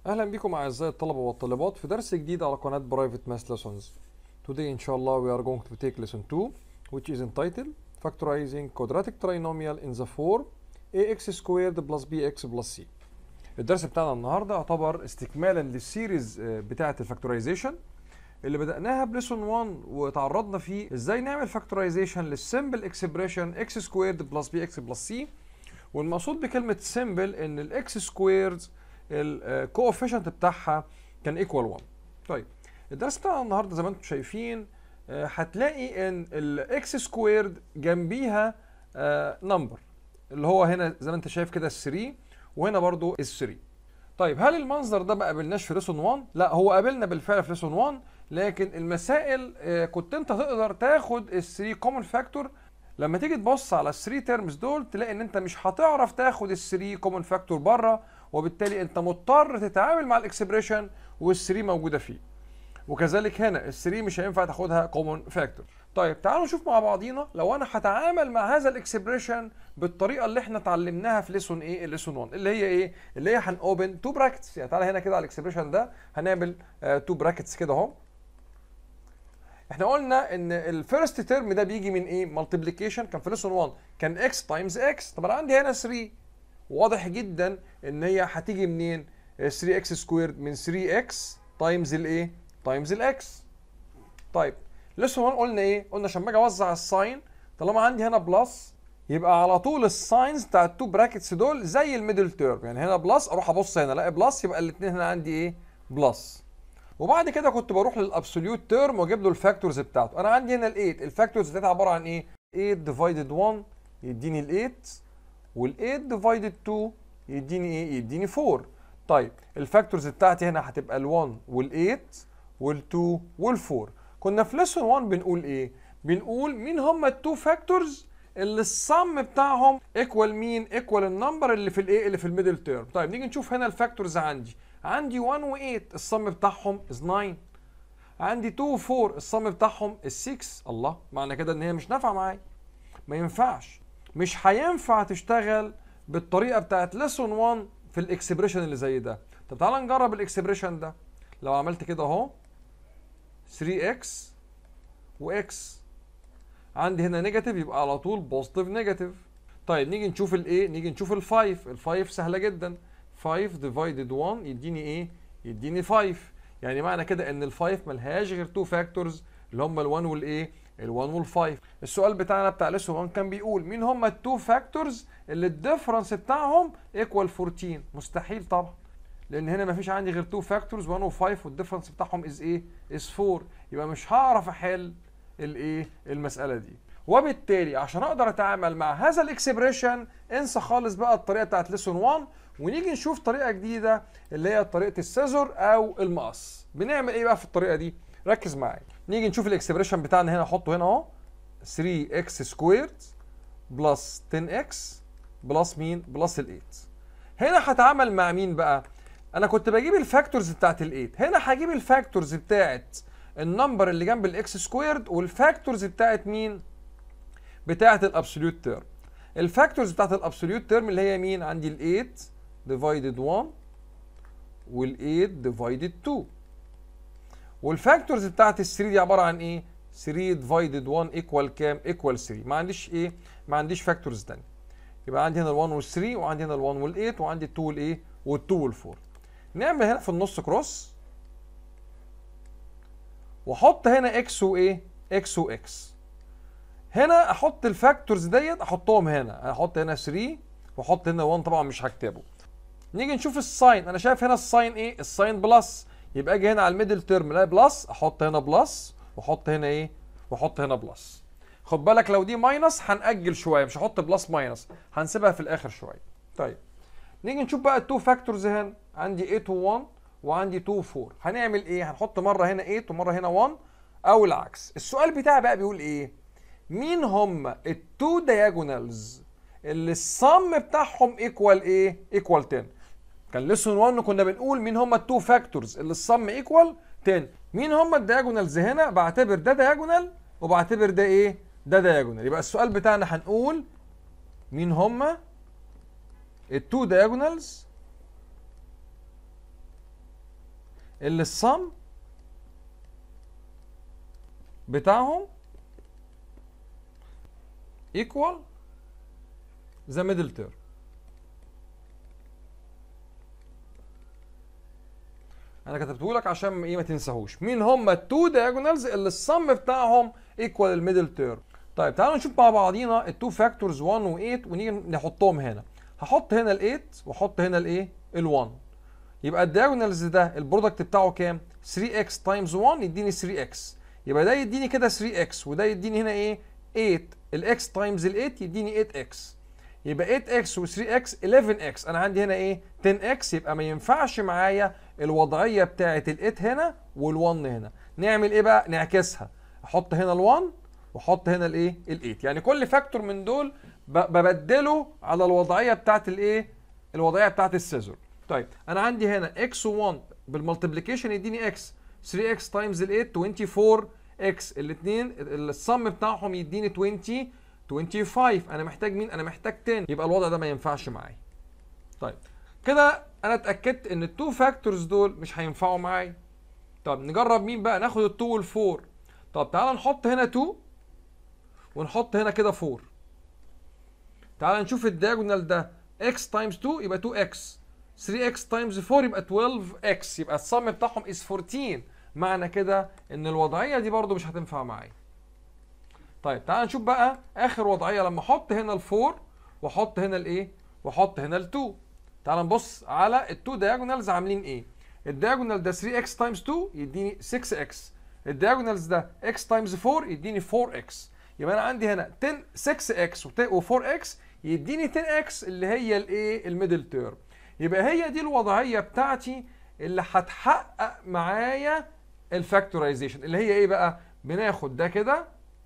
اهلا بكم اعزائي الطلبه والطالبات في درس جديد على قناه برايفت ماث ليسونز today ان شاء الله we are going to take lesson 2 which is entitled factorizing quadratic trinomial in the form ax squared plus bx plus c الدرس بتاعنا النهارده يعتبر استكمالا للسيريز آه، بتاعه الفاكتورايزيشن اللي بدأناها بليسون 1 وتعرضنا فيه ازاي نعمل فاكتورايزيشن للسمبل اكسبريشن x سكويرد بلس bx بلس c والمقصود بكلمه سمبل ان الاكس سكويرد الكوفيشنت بتاعها كان ايكوال 1 طيب الدرس بتاعنا النهارده زي ما انتم شايفين آه، هتلاقي ان الاكس سكويرد جنبيها نمبر اللي هو هنا زي ما انت شايف كده ال 3 وهنا برضو ال 3 طيب هل المنظر ده ما قابلناش في ليسون 1 لا هو قابلنا بالفعل في ليسون 1 لكن المسائل آه، كنت انت تقدر تاخد ال 3 كومن فاكتور لما تيجي تبص على ال 3 تيرمز دول تلاقي ان انت مش هتعرف تاخد ال 3 كومن فاكتور بره وبالتالي انت مضطر تتعامل مع الاكسبريشن وال 3 موجوده فيه وكذلك هنا ال 3 مش هينفع تاخدها كومن فاكتور طيب تعالوا نشوف مع بعضينا لو انا هتعامل مع هذا الاكسبريشن بالطريقه اللي احنا اتعلمناها في ليسون ايه الليسون 1 اللي هي ايه اللي هي هنوبن تو براكتس يعني تعالى هنا كده على الاكسبريشن ده هنعمل تو براكتس كده اهو احنا قلنا ان الفيرست تيرم ده بيجي من ايه مالتيبليكيشن كان في ليسون 1 كان اكس تايمز اكس طب انا عندي هنا 3 واضح جدا ان هي هتيجي منين 3 اكس سكويرد من 3 اكس تايمز الايه تايمز الاكس طيب ليسون 1 قلنا ايه قلنا عشان باجي اوزع الساين طالما عندي هنا بلس يبقى على طول الساينز بتاع التو براكتس دول زي الميدل تيرم يعني هنا بلس اروح ابص هنا الاقي بلس يبقى الاثنين هنا عندي ايه بلس وبعد كده كنت بروح للابسوليوت تيرم واجيب له الفاكتورز بتاعته انا عندي هنا ال8 الفاكتورز بتاعتها عباره عن ايه 8 ديفايدد 1 يديني ال8 وال8 ديفايدد 2 يديني ايه يديني 4 طيب الفاكتورز بتاعتي هنا هتبقى ال1 وال8 وال2 وال4 كنا في ليسون 1 بنقول ايه بنقول مين هم التو فاكتورز اللي السم بتاعهم ايكوال مين ايكوال النمبر اللي في الايه اللي في الميدل تيرم طيب نيجي نشوف هنا الفاكتورز عندي عندي 1 و8 السم بتاعهم از 9 عندي 2 و 4 السم بتاعهم از 6 الله معنى كده ان هي مش نافعه معايا ما ينفعش مش هينفع تشتغل بالطريقه بتاعت ليسون 1 في الاكسبريشن اللي زي ده طب تعالى نجرب الاكسبريشن ده لو عملت كده اهو 3x واكس عندي هنا نيجاتيف يبقى على طول بوزيتيف نيجاتيف طيب نيجي نشوف الايه نيجي نشوف ال5 ال5 سهله جدا 5 ديفايدد 1 يديني ايه يديني 5 يعني معنى كده ان ال5 ملهاش غير 2 فاكتورز اللي هم ال1 والايه ال1 وال5 السؤال بتاعنا بتاع ليسون 1 كان بيقول مين هم التو فاكتورز اللي الديفرنس بتاعهم ايكوال 14 مستحيل طبعا لان هنا مفيش عندي غير 2 فاكتورز 1 و5 والديفرنس بتاعهم از ايه از 4 يبقى مش هعرف احل الايه المساله دي وبالتالي عشان اقدر اتعامل مع هذا الاكسبريشن انسى خالص بقى الطريقه بتاعت ليسون 1 ونيجي نشوف طريقه جديده اللي هي طريقه السيزور او المقص بنعمل ايه بقى في الطريقه دي ركز معايا نيجي نشوف الاكسبريشن بتاعنا هنا احطه هنا اهو 3x سكويرد بلس 10x بلس مين بلس ال 8 هنا هتعامل مع مين بقى انا كنت بجيب الفاكتورز بتاعت ال 8 هنا هجيب الفاكتورز بتاعت النمبر اللي جنب الاكس سكويرد والفاكتورز بتاعت مين بتاعت الابسوليوت تيرم الفاكتورز بتاعت الابسوليوت تيرم اللي هي مين عندي ال 8 ديفايدد 1 وال 8 ديفايدد 2 والفاكتورز بتاعت ال 3 دي عباره عن ايه 3 ديفايدد 1 ايكوال كام ايكوال 3 ما عنديش ايه ما عنديش فاكتورز تانية يبقى عندي هنا ال 1 وال 3 وعندي هنا ال 1 وال 8 وعندي ال 2 والايه وال 2 وال 4 نعمل هنا في النص كروس واحط هنا اكس وايه اكس واكس هنا احط الفاكتورز ديت احطهم هنا احط هنا 3 واحط هنا 1 طبعا مش هكتبه نيجي نشوف الساين انا شايف هنا الساين ايه الساين بلس يبقى اجي هنا على الميدل تيرم الاقي بلس احط هنا بلس واحط هنا ايه واحط هنا بلس خد بالك لو دي ماينس هنأجل شويه مش هحط بلس ماينس هنسيبها في الاخر شويه طيب نيجي نشوف بقى التو فاكتورز هنا عندي 8 و1 وعندي 2 و4 هنعمل ايه هنحط مره هنا 8 ومره هنا 1 او العكس السؤال بتاعي بقى بيقول ايه مين هم التو دياجونالز اللي الصم بتاعهم ايكوال ايه ايكوال 10 كان ليسون 1 كنا بنقول مين هم التو فاكتورز اللي الصم ايكوال 10 مين هم الدياجونالز هنا بعتبر ده دياجونال وبعتبر ده ايه ده دياجونال يبقى السؤال بتاعنا هنقول مين هم التو diagonals اللي الصم بتاعهم equal the middle term انا كتبته لك عشان ايه ما تنساهوش مين هم التو diagonals اللي الصم بتاعهم ايكوال الميدل تيرم طيب تعالوا نشوف مع بعضينا التو فاكتورز 1 و8 ونيجي نحطهم هنا هحط هنا ال8 واحط هنا الايه ال1 يبقى الدياجونالز ده البرودكت بتاعه كام 3x تايمز 1 يديني 3x يبقى ده يديني كده 3x وده يديني هنا ايه 8 الاكس تايمز ال8 يديني 8x يبقى 8x و3x 11x انا عندي هنا ايه 10x يبقى ما ينفعش معايا الوضعيه بتاعه ال8 هنا وال1 هنا نعمل ايه بقى نعكسها احط هنا ال1 واحط هنا الايه ال8 يعني كل فاكتور من دول ببدله على الوضعيه بتاعه الايه الوضعيه بتاعه السيزور طيب انا عندي هنا x1 بالمالتيبليكيشن يديني x 3x تايمز ال8 24x الاثنين الصم بتاعهم يديني 20 25 انا محتاج مين انا محتاج 10 يبقى الوضع ده ما ينفعش معايا طيب كده انا اتاكدت ان التو فاكتورز دول مش هينفعوا معايا طب نجرب مين بقى ناخد ال2 وال4 طب تعال نحط هنا 2 ونحط هنا كده 4 تعال نشوف الدياجونال ده x تايمز 2 يبقى 2x 3x تايمز 4 يبقى 12x يبقى الصم بتاعهم is 14 معنى كده ان الوضعيه دي برضو مش هتنفع معايا طيب تعال نشوف بقى اخر وضعيه لما احط هنا ال4 واحط هنا الايه واحط هنا ال2 تعال نبص على التو دياجونالز عاملين ايه الدياجونال ده 3x تايمز 2 يديني 6x الدياجونالز ده x تايمز 4 يديني 4x يبقى انا عندي هنا 10 6x و4x يديني 10x اللي هي الايه الميدل تيرم يبقى هي دي الوضعيه بتاعتي اللي هتحقق معايا الفاكتورايزيشن اللي هي ايه بقى بناخد ده كده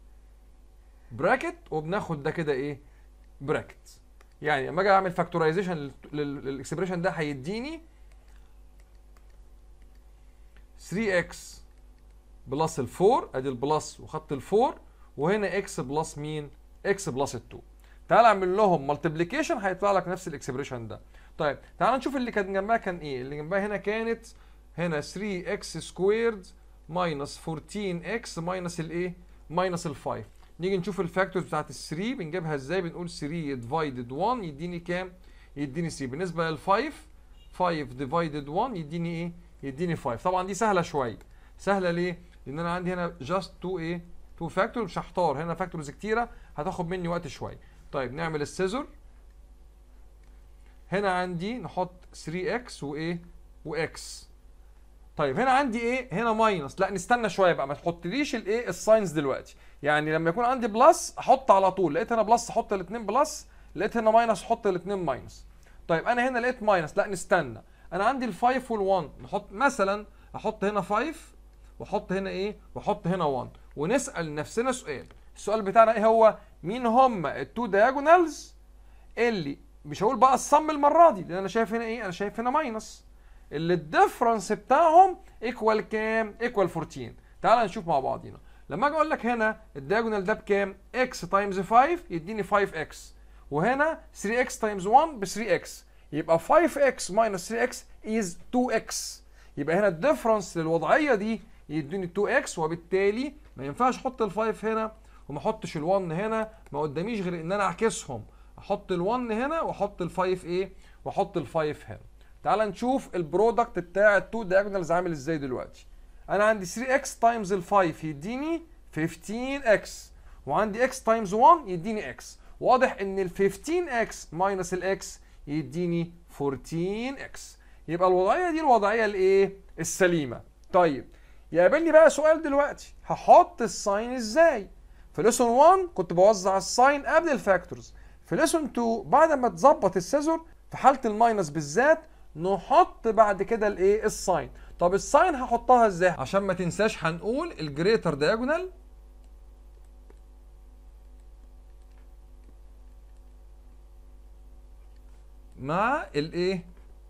براكت وبناخد ده كده ايه براكت يعني لما اجي اعمل فاكتورايزيشن للاكسبريشن ده هيديني 3x بلس ال 4 ادي البلس وخدت ال 4 وهنا x بلس مين؟ x بلس ال 2 تعال اعمل لهم مالتيبليكيشن هيطلع لك نفس الاكسبريشن ده طيب تعال نشوف اللي كان جنبها كان ايه اللي جنبها هنا كانت هنا 3x سكويرد ماينس 14x ماينس الايه ماينس ال 5 نيجي نشوف الفاكتورز بتاعت ال 3 بنجيبها ازاي بنقول 3 ديفايدد 1 يديني كام يديني 3 بالنسبه لل 5 5 ديفايدد 1 يديني ايه يديني 5 طبعا دي سهله شويه سهله ليه لان انا عندي هنا جاست 2 ايه 2 فاكتور مش هختار هنا فاكتورز كتيره هتاخد مني وقت شويه طيب نعمل السيزور هنا عندي نحط 3x وايه واكس طيب هنا عندي ايه هنا ماينس لا نستنى شويه بقى ما تحطليش الايه الساينز دلوقتي يعني لما يكون عندي بلس احط على طول لقيت هنا بلس احط الاثنين بلس لقيت هنا ماينس احط الاثنين ماينس طيب انا هنا لقيت ماينس لا نستنى انا عندي ال5 وال1 نحط مثلا احط هنا 5 واحط هنا ايه واحط هنا 1 ونسال نفسنا سؤال السؤال بتاعنا ايه هو مين هم التو دياجونالز اللي مش هقول بقى الصم المره دي لان انا شايف هنا ايه انا شايف هنا ماينس اللي الديفرنس بتاعهم ايكوال كام ايكوال 14 تعال نشوف مع بعضينا لما اجي اقول لك هنا الدياجونال ده بكام x تايمز 5 يديني 5x وهنا 3x تايمز 1 ب 3x يبقى 5x ماينس 3x is 2x يبقى هنا الديفرنس للوضعيه دي يديني 2x وبالتالي ما ينفعش احط ال5 هنا وما احطش ال1 هنا ما قداميش غير ان انا اعكسهم احط ال1 هنا واحط ال5 ايه واحط ال5 هنا تعال نشوف البرودكت بتاع التو دياجونالز عامل ازاي دلوقتي انا عندي 3x تايمز ال 5 يديني 15x وعندي x تايمز 1 يديني x واضح ان ال 15x ماينس ال x يديني 14x يبقى الوضعيه دي الوضعيه الايه السليمه طيب يقابلني بقى سؤال دلوقتي هحط الساين ازاي في ليسون 1 كنت بوزع الساين قبل الفاكتورز في ليسون 2 بعد ما تظبط السيزور في حاله الماينس بالذات نحط بعد كده الايه الساين طب الساين هحطها ازاي عشان ما تنساش هنقول الجريتر دياجونال مع الايه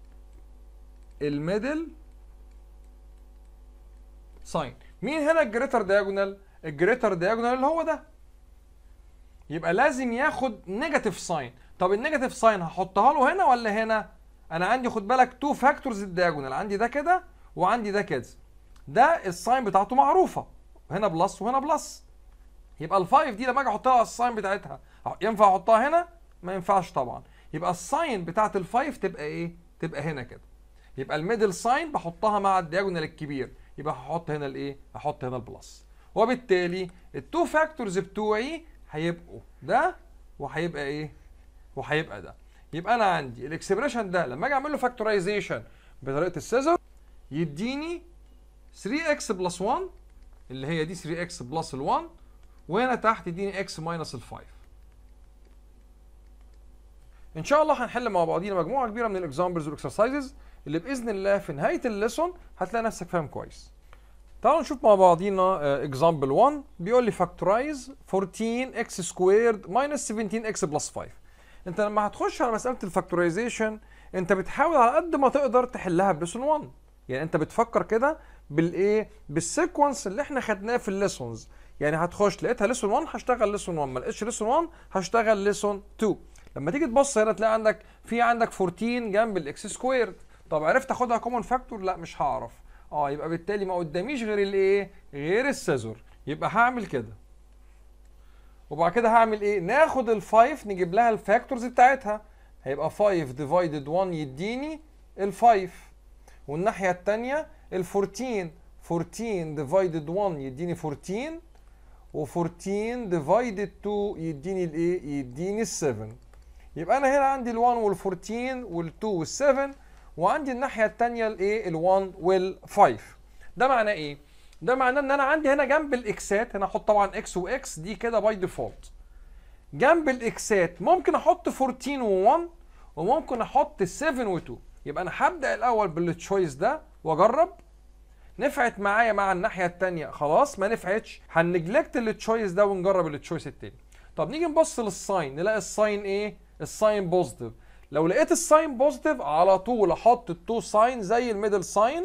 الميدل ساين مين هنا الجريتر دياجونال الجريتر دياجونال اللي هو ده يبقى لازم ياخد نيجاتيف ساين طب النيجاتيف ساين هحطها له هنا ولا هنا انا عندي خد بالك تو فاكتورز الدياجونال عندي ده كده وعندي ده كده ده الساين بتاعته معروفه هنا بلس وهنا بلس يبقى الفايف دي لما اجي احط لها الساين بتاعتها ينفع احطها هنا ما ينفعش طبعا يبقى الساين بتاعت الفايف تبقى ايه تبقى هنا كده يبقى الميدل ساين بحطها مع الدياجونال الكبير يبقى هحط هنا الايه هحط هنا البلس وبالتالي التو فاكتورز بتوعي هيبقوا ده وهيبقى ايه وهيبقى ده يبقى انا عندي الاكسبريشن ده لما اجي اعمل له فاكتورايزيشن بطريقه السيزر يديني 3x بلس 1 اللي هي دي 3x بلس ال 1 وهنا تحت يديني x ماينس ال 5 ان شاء الله هنحل مع بعضينا مجموعه كبيره من الاكزامبلز والاكسرسايزز اللي باذن الله في نهايه الليسون هتلاقي نفسك فاهم كويس تعالوا نشوف مع بعضينا اكزامبل 1 بيقول لي فاكتورايز 14 x سكويرد ماينس 17 x بلس 5 انت لما هتخش على مساله الفاكتورايزيشن انت بتحاول على قد ما تقدر تحلها بليسون 1 يعني انت بتفكر كده بالايه بالسيكونس اللي احنا خدناه في الليسونز يعني هتخش لقيتها ليسون 1 هشتغل ليسون 1 ما لقيتش ليسون 1 هشتغل ليسون 2 لما تيجي تبص هنا تلاقي عندك في عندك 14 جنب الاكس سكويرد طب عرفت اخدها كومن فاكتور لا مش هعرف اه يبقى بالتالي ما قداميش غير الايه غير السيزور يبقى هعمل كده وبعد كده هعمل ايه ناخد الفايف نجيب لها الفاكتورز بتاعتها هيبقى 5 ديفايدد 1 يديني ال5 والناحيه الثانيه ال14 14 ديفايدد 1 يديني 14 و14 ديفايدد 2 يديني الايه يديني ال7 يبقى انا هنا عندي ال1 وال14 وال2 وال7 وعندي الناحيه الثانيه الايه ال1 وال5 ده معناه ايه ده معناه ان انا عندي هنا جنب الاكسات هنا احط طبعا اكس واكس دي كده باي ديفولت جنب الاكسات ممكن احط 14 و1 وممكن احط 7 و2 يبقى انا هبدا الاول بالتشويس ده واجرب نفعت معايا مع الناحيه الثانيه خلاص ما نفعتش هنجلكت التشويس ده ونجرب التشويس الثاني طب نيجي نبص للساين نلاقي الساين ايه الساين بوزيتيف لو لقيت الساين بوزيتيف على طول احط التو ساين زي الميدل ساين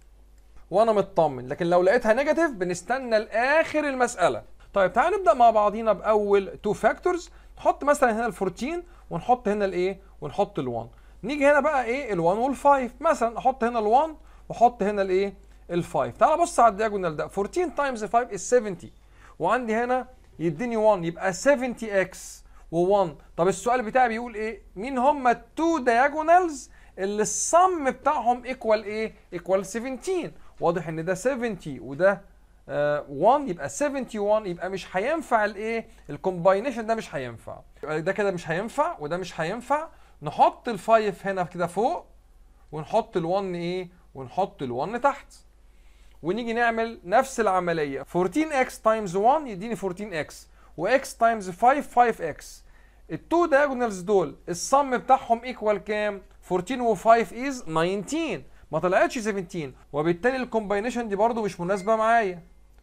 وانا مطمن لكن لو لقيتها نيجاتيف بنستنى لاخر المساله طيب تعال نبدا مع بعضينا باول تو فاكتورز نحط مثلا هنا ال14 ونحط هنا الايه ونحط ال1 نيجي هنا بقى ايه ال1 وال5 مثلا احط هنا ال1 واحط هنا الايه ال5 تعال بص على الدياجونال ده 14 تايمز 5 is 70 وعندي هنا يديني 1 يبقى 70 اكس و1 طب السؤال بتاعي بيقول ايه مين هم التو دياجونالز اللي الصم بتاعهم ايكوال ايه ايكوال 17 واضح ان ده 70 وده آه 1 يبقى 71 يبقى مش هينفع الايه الكومباينيشن ده مش هينفع ده كده مش هينفع وده مش هينفع نحط الفايف هنا كده فوق ونحط ال1 ايه ونحط ال1 تحت ونيجي نعمل نفس العمليه 14x تايمز 1 يديني 14x وx تايمز 5 5x التو دايجونالز دول الصم بتاعهم ايكوال كام 14 و5 از 19 ما طلعتش 17 وبالتالي الكومباينيشن دي برضو مش مناسبه معايا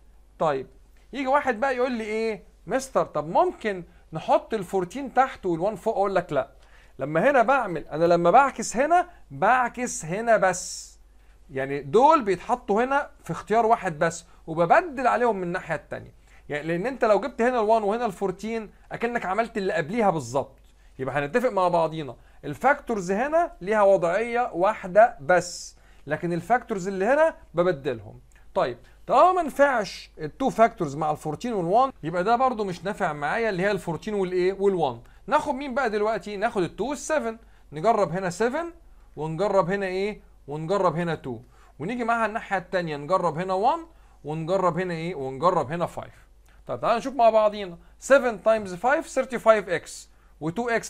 طيب يجي واحد بقى يقول لي ايه مستر طب ممكن نحط ال14 تحت وال1 فوق اقول لك لا لما هنا بعمل انا لما بعكس هنا بعكس هنا بس يعني دول بيتحطوا هنا في اختيار واحد بس وببدل عليهم من الناحيه الثانيه يعني لان انت لو جبت هنا ال1 وهنا ال14 اكنك عملت اللي قبليها بالظبط يبقى هنتفق مع بعضينا الفاكتورز هنا ليها وضعيه واحده بس لكن الفاكتورز اللي هنا ببدلهم طيب طالما ما نفعش التو فاكتورز مع ال14 وال1 يبقى ده برده مش نافع معايا اللي هي ال14 والايه وال1 ناخد مين بقى دلوقتي ناخد ال2 وال7 نجرب هنا 7 ونجرب هنا ايه ونجرب هنا 2 ونيجي معاها الناحيه الثانيه نجرب هنا 1 ونجرب هنا ايه ونجرب هنا 5 طب تعالى نشوف مع بعضينا 7 تايمز 5 35x و2x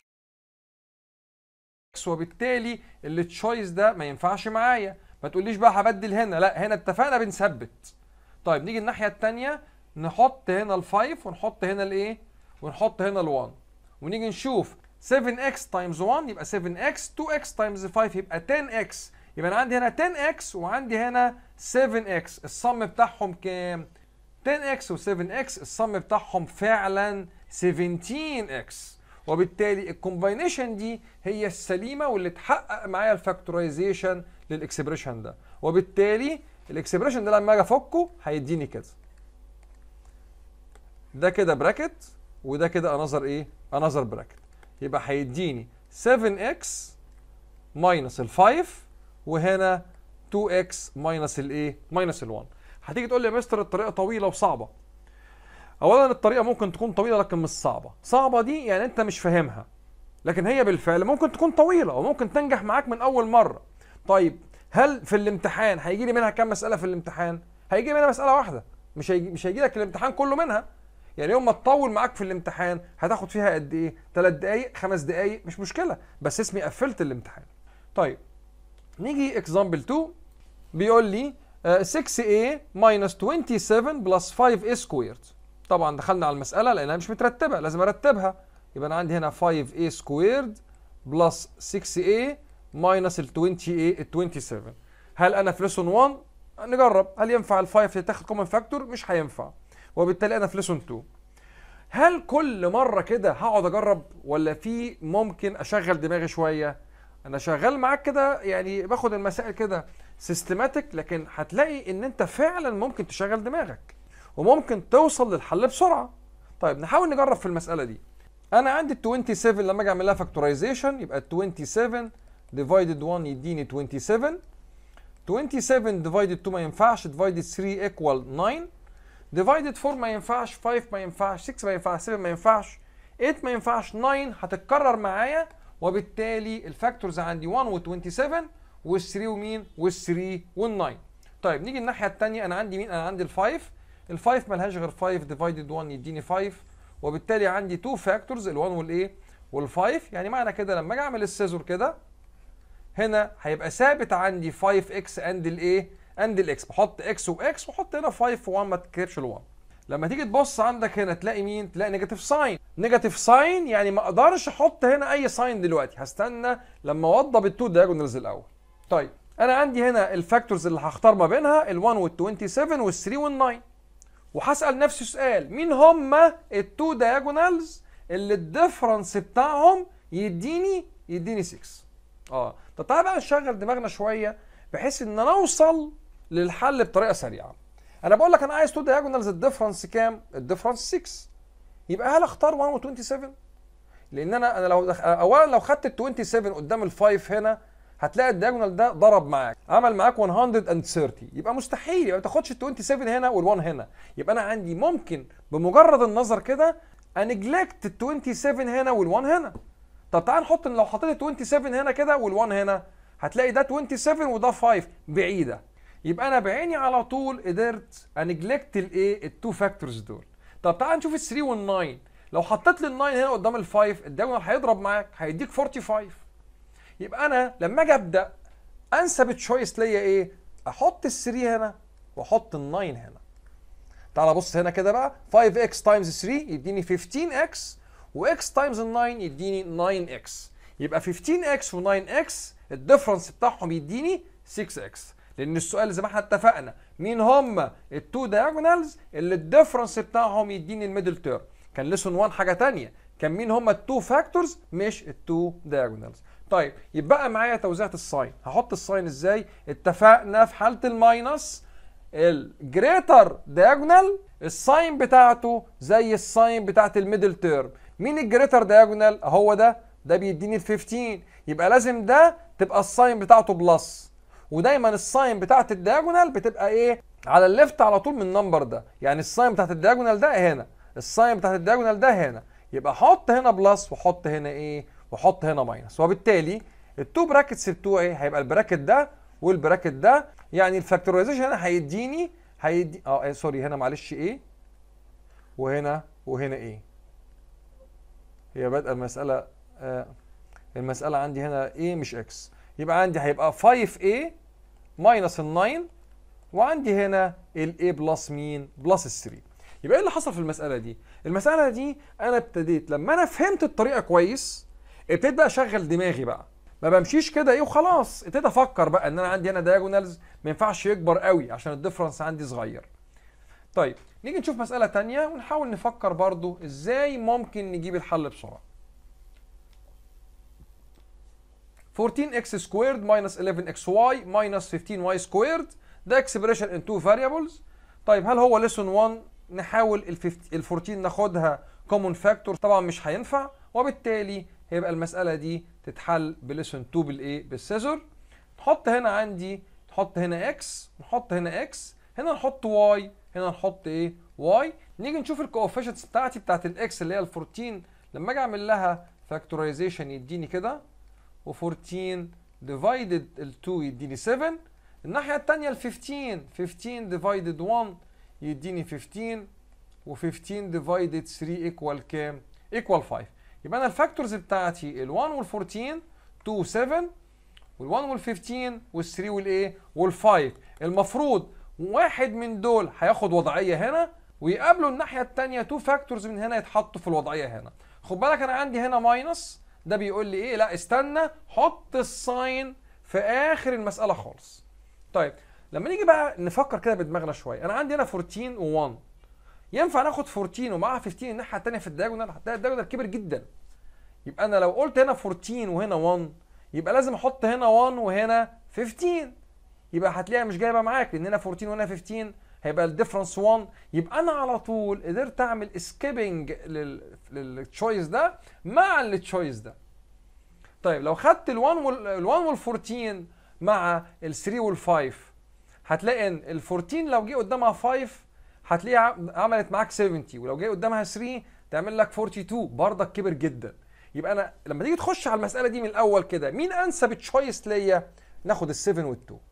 وبالتالي التشويس ده ما ينفعش معايا ما تقوليش بقى هبدل هنا لا هنا اتفقنا بنثبت طيب نيجي الناحيه الثانيه نحط هنا ال5 ونحط هنا الايه ونحط هنا ال1 ونيجي نشوف 7x تايمز 1 يبقى 7x 2x تايمز 5 يبقى 10x يبقى انا عندي هنا 10x وعندي هنا 7x الصم بتاعهم كام 10x و7x الصم بتاعهم فعلا 17x وبالتالي الكومباينيشن دي هي السليمه واللي تحقق معايا الفاكتورايزيشن للاكسبريشن ده وبالتالي الاكسبريشن ده لما اجي افكه هيديني كده ده كده براكت وده كده انذر ايه انذر براكت يبقى هيديني 7x ماينس ال 5 وهنا 2x ماينس الايه ماينس ال1 هتيجي تقول لي يا مستر الطريقه طويله وصعبه اولا الطريقه ممكن تكون طويله لكن مش صعبه صعبه دي يعني انت مش فاهمها لكن هي بالفعل ممكن تكون طويله وممكن تنجح معاك من اول مره طيب هل في الامتحان هيجي لي منها كام مساله في الامتحان هيجي لي منها مساله واحده مش هيجي مش هيجي لك الامتحان كله منها يعني يوم ما تطول معاك في الامتحان هتاخد فيها قد ايه 3 دقايق 5 دقايق مش مشكله بس اسمي قفلت الامتحان طيب نيجي اكزامبل 2 بيقول لي آه، 6a minus 27 plus 5a squared طبعا دخلنا على المساله لانها مش مترتبه لازم ارتبها يبقى انا عندي هنا 5a squared plus 6a minus ال 20a ال 27 هل انا في ليسون 1 نجرب هل ينفع ال 5 تاخد كومن فاكتور مش هينفع وبالتالي انا في ليسون 2 هل كل مره كده هقعد اجرب ولا في ممكن اشغل دماغي شويه انا شغال معاك كده يعني باخد المسائل كده سيستماتيك لكن هتلاقي ان انت فعلا ممكن تشغل دماغك وممكن توصل للحل بسرعه طيب نحاول نجرب في المساله دي انا عندي ال 27 لما اجي اعمل لها فاكتورايزيشن يبقى ال 27 ديفايدد 1 يديني 27 27 ديفايدد 2 ما ينفعش ديفايدد 3 ايكوال 9 ديفايدد 4 ما ينفعش 5 ما ينفعش 6 ما ينفعش 7 ما ينفعش 8 ما ينفعش 9 هتتكرر معايا وبالتالي الفاكتورز عندي 1 و27 وال3 ومين وال3 وال9 طيب نيجي الناحيه الثانيه انا عندي مين انا عندي ال5 ال5 ملهاش غير 5 ديفايدد 1 يديني 5 وبالتالي عندي 2 فاكتورز ال1 والايه وال5 يعني معنى كده لما اجي اعمل السيزور كده هنا هيبقى ثابت عندي 5x اند الايه اند الاكس بحط اكس واكس واحط هنا 5 في 1 ما تكتبش ال1 لما تيجي تبص عندك هنا تلاقي مين تلاقي نيجاتيف ساين نيجاتيف ساين يعني ما اقدرش احط هنا اي ساين دلوقتي هستنى لما اوضب التو دايجونالز الاول طيب انا عندي هنا الفاكتورز اللي هختار ما بينها ال1 وال27 وال3 وال9 وهسال نفسي سؤال مين هما التو دايجونالز اللي الديفرنس بتاعهم يديني يديني 6 اه طب تعالى بقى نشغل دماغنا شويه بحيث ان نوصل للحل بطريقه سريعه انا بقول لك انا عايز تو دايجونالز الديفرنس كام الديفرنس 6 يبقى هل اختار 1 و27 لان انا انا لو دخ... اولا لو خدت ال 27 قدام ال5 هنا هتلاقي الدايجونال ده ضرب معاك عمل معاك 130 يبقى مستحيل يبقى ما تاخدش ال 27 هنا وال1 هنا يبقى انا عندي ممكن بمجرد النظر كده انجلكت ال 27 هنا وال1 هنا طب تعال نحط لو حطيت ال 27 هنا كده وال1 هنا هتلاقي ده 27 وده 5 بعيده يبقى انا بعيني على طول قدرت انجلكت الايه التو فاكتورز دول طب تعال نشوف ال 3 وال 9 لو حطيت لي ال 9 هنا قدام ال 5 الدايجونال هيضرب معاك هيديك 45 يبقى انا لما اجي ابدا انسب تشويس ليا ايه احط ال 3 هنا واحط ال 9 هنا تعال بص هنا كده بقى 5x تايمز 3 يديني 15x وx تايمز 9 يديني 9x يبقى 15x و9x الديفرنس بتاعهم يديني 6x لان السؤال زي ما احنا اتفقنا مين هم التو دايجونالز اللي الديفرنس بتاعهم يديني الميدل تيرم كان ليسون 1 حاجه ثانيه كان مين هم التو فاكتورز مش التو دايجونالز طيب يبقى معايا توزيعة الساين هحط الساين ازاي اتفقنا في حالة الماينس الجريتر دايجونال الساين بتاعته زي الساين بتاعت الميدل تيرم مين الجريتر دايجونال هو ده ده بيديني ال 15 يبقى لازم ده تبقى الساين بتاعته بلس ودايما الساين بتاعت الدايجونال بتبقى ايه على الليفت على طول من النمبر ده يعني الساين بتاعت الدايجونال ده هنا الساين بتاعت الدايجونال ده هنا يبقى حط هنا بلس وحط هنا ايه وحط هنا ماينس وبالتالي التو براكتس بتوعي هيبقى البراكت ده والبراكت ده يعني الفاكتورايزيشن هنا هيديني هيدي اه إيه سوري هنا معلش ايه وهنا وهنا ايه هي بادئه المساله آه المساله عندي هنا ايه مش اكس يبقى عندي هيبقى 5a ماينس ال 9 وعندي هنا ال a بلس مين بلس ال 3 يبقى ايه اللي حصل في المساله دي المساله دي انا ابتديت لما انا فهمت الطريقه كويس ابتديت بقى اشغل دماغي بقى ما بمشيش كده ايه وخلاص ابتديت افكر بقى ان انا عندي هنا دايجونالز ما ينفعش يكبر قوي عشان الديفرنس عندي صغير طيب نيجي نشوف مساله تانية ونحاول نفكر برضو ازاي ممكن نجيب الحل بسرعه 14x squared minus 11xy minus 15y squared ده expression in two variables طيب هل هو lesson 1 نحاول ال 14 ناخدها common factor طبعا مش هينفع وبالتالي هيبقى المسألة دي تتحل بليسون 2 بالايه بالسيزور نحط هنا عندي نحط هنا اكس نحط هنا اكس هنا نحط واي هنا نحط ايه واي نيجي نشوف الكوفيشنتس بتاعتي بتاعت الاكس اللي هي ال 14 لما اجي اعمل لها فاكتورايزيشن يديني كده و14 ديفايدد ال 2 يديني 7 الناحيه الثانيه ال 15 15 ديفايدد 1 يديني 15 و15 ديفايدد 3 ايكوال كام؟ ايكوال 5 يبقى انا الفاكتورز بتاعتي ال 1 وال 14 2 7 وال 1 وال 15 وال 3 والايه؟ وال 5 المفروض واحد من دول هياخد وضعيه هنا ويقابلوا الناحيه الثانيه 2 فاكتورز من هنا يتحطوا في الوضعيه هنا خد بالك انا عندي هنا ماينس ده بيقول لي ايه لا استنى حط الساين في اخر المساله خالص طيب لما نيجي بقى نفكر كده بدماغنا شويه انا عندي هنا 14 و1 ينفع ناخد 14 ومعاها 15 الناحيه الثانيه في الدايجونال هتلاقي الدايجونال كبر جدا يبقى انا لو قلت هنا 14 وهنا 1 يبقى لازم احط هنا 1 وهنا 15 يبقى هتلاقيها مش جايبه معاك لان هنا 14 وهنا 15 هيبقى الديفرنس 1 يبقى انا على طول قدرت اعمل سكيبنج للتشويس ده مع التشويس ده طيب لو خدت ال1 وال 1 وال 14 مع ال 3 وال 5 هتلاقي ان ال 14 لو جه قدامها 5 هتلاقيها عملت معاك 70 ولو جه قدامها 3 تعمل لك 42 برضك كبر جدا يبقى انا لما تيجي تخش على المساله دي من الاول كده مين انسب تشويس ليا ناخد ال 7 وال 2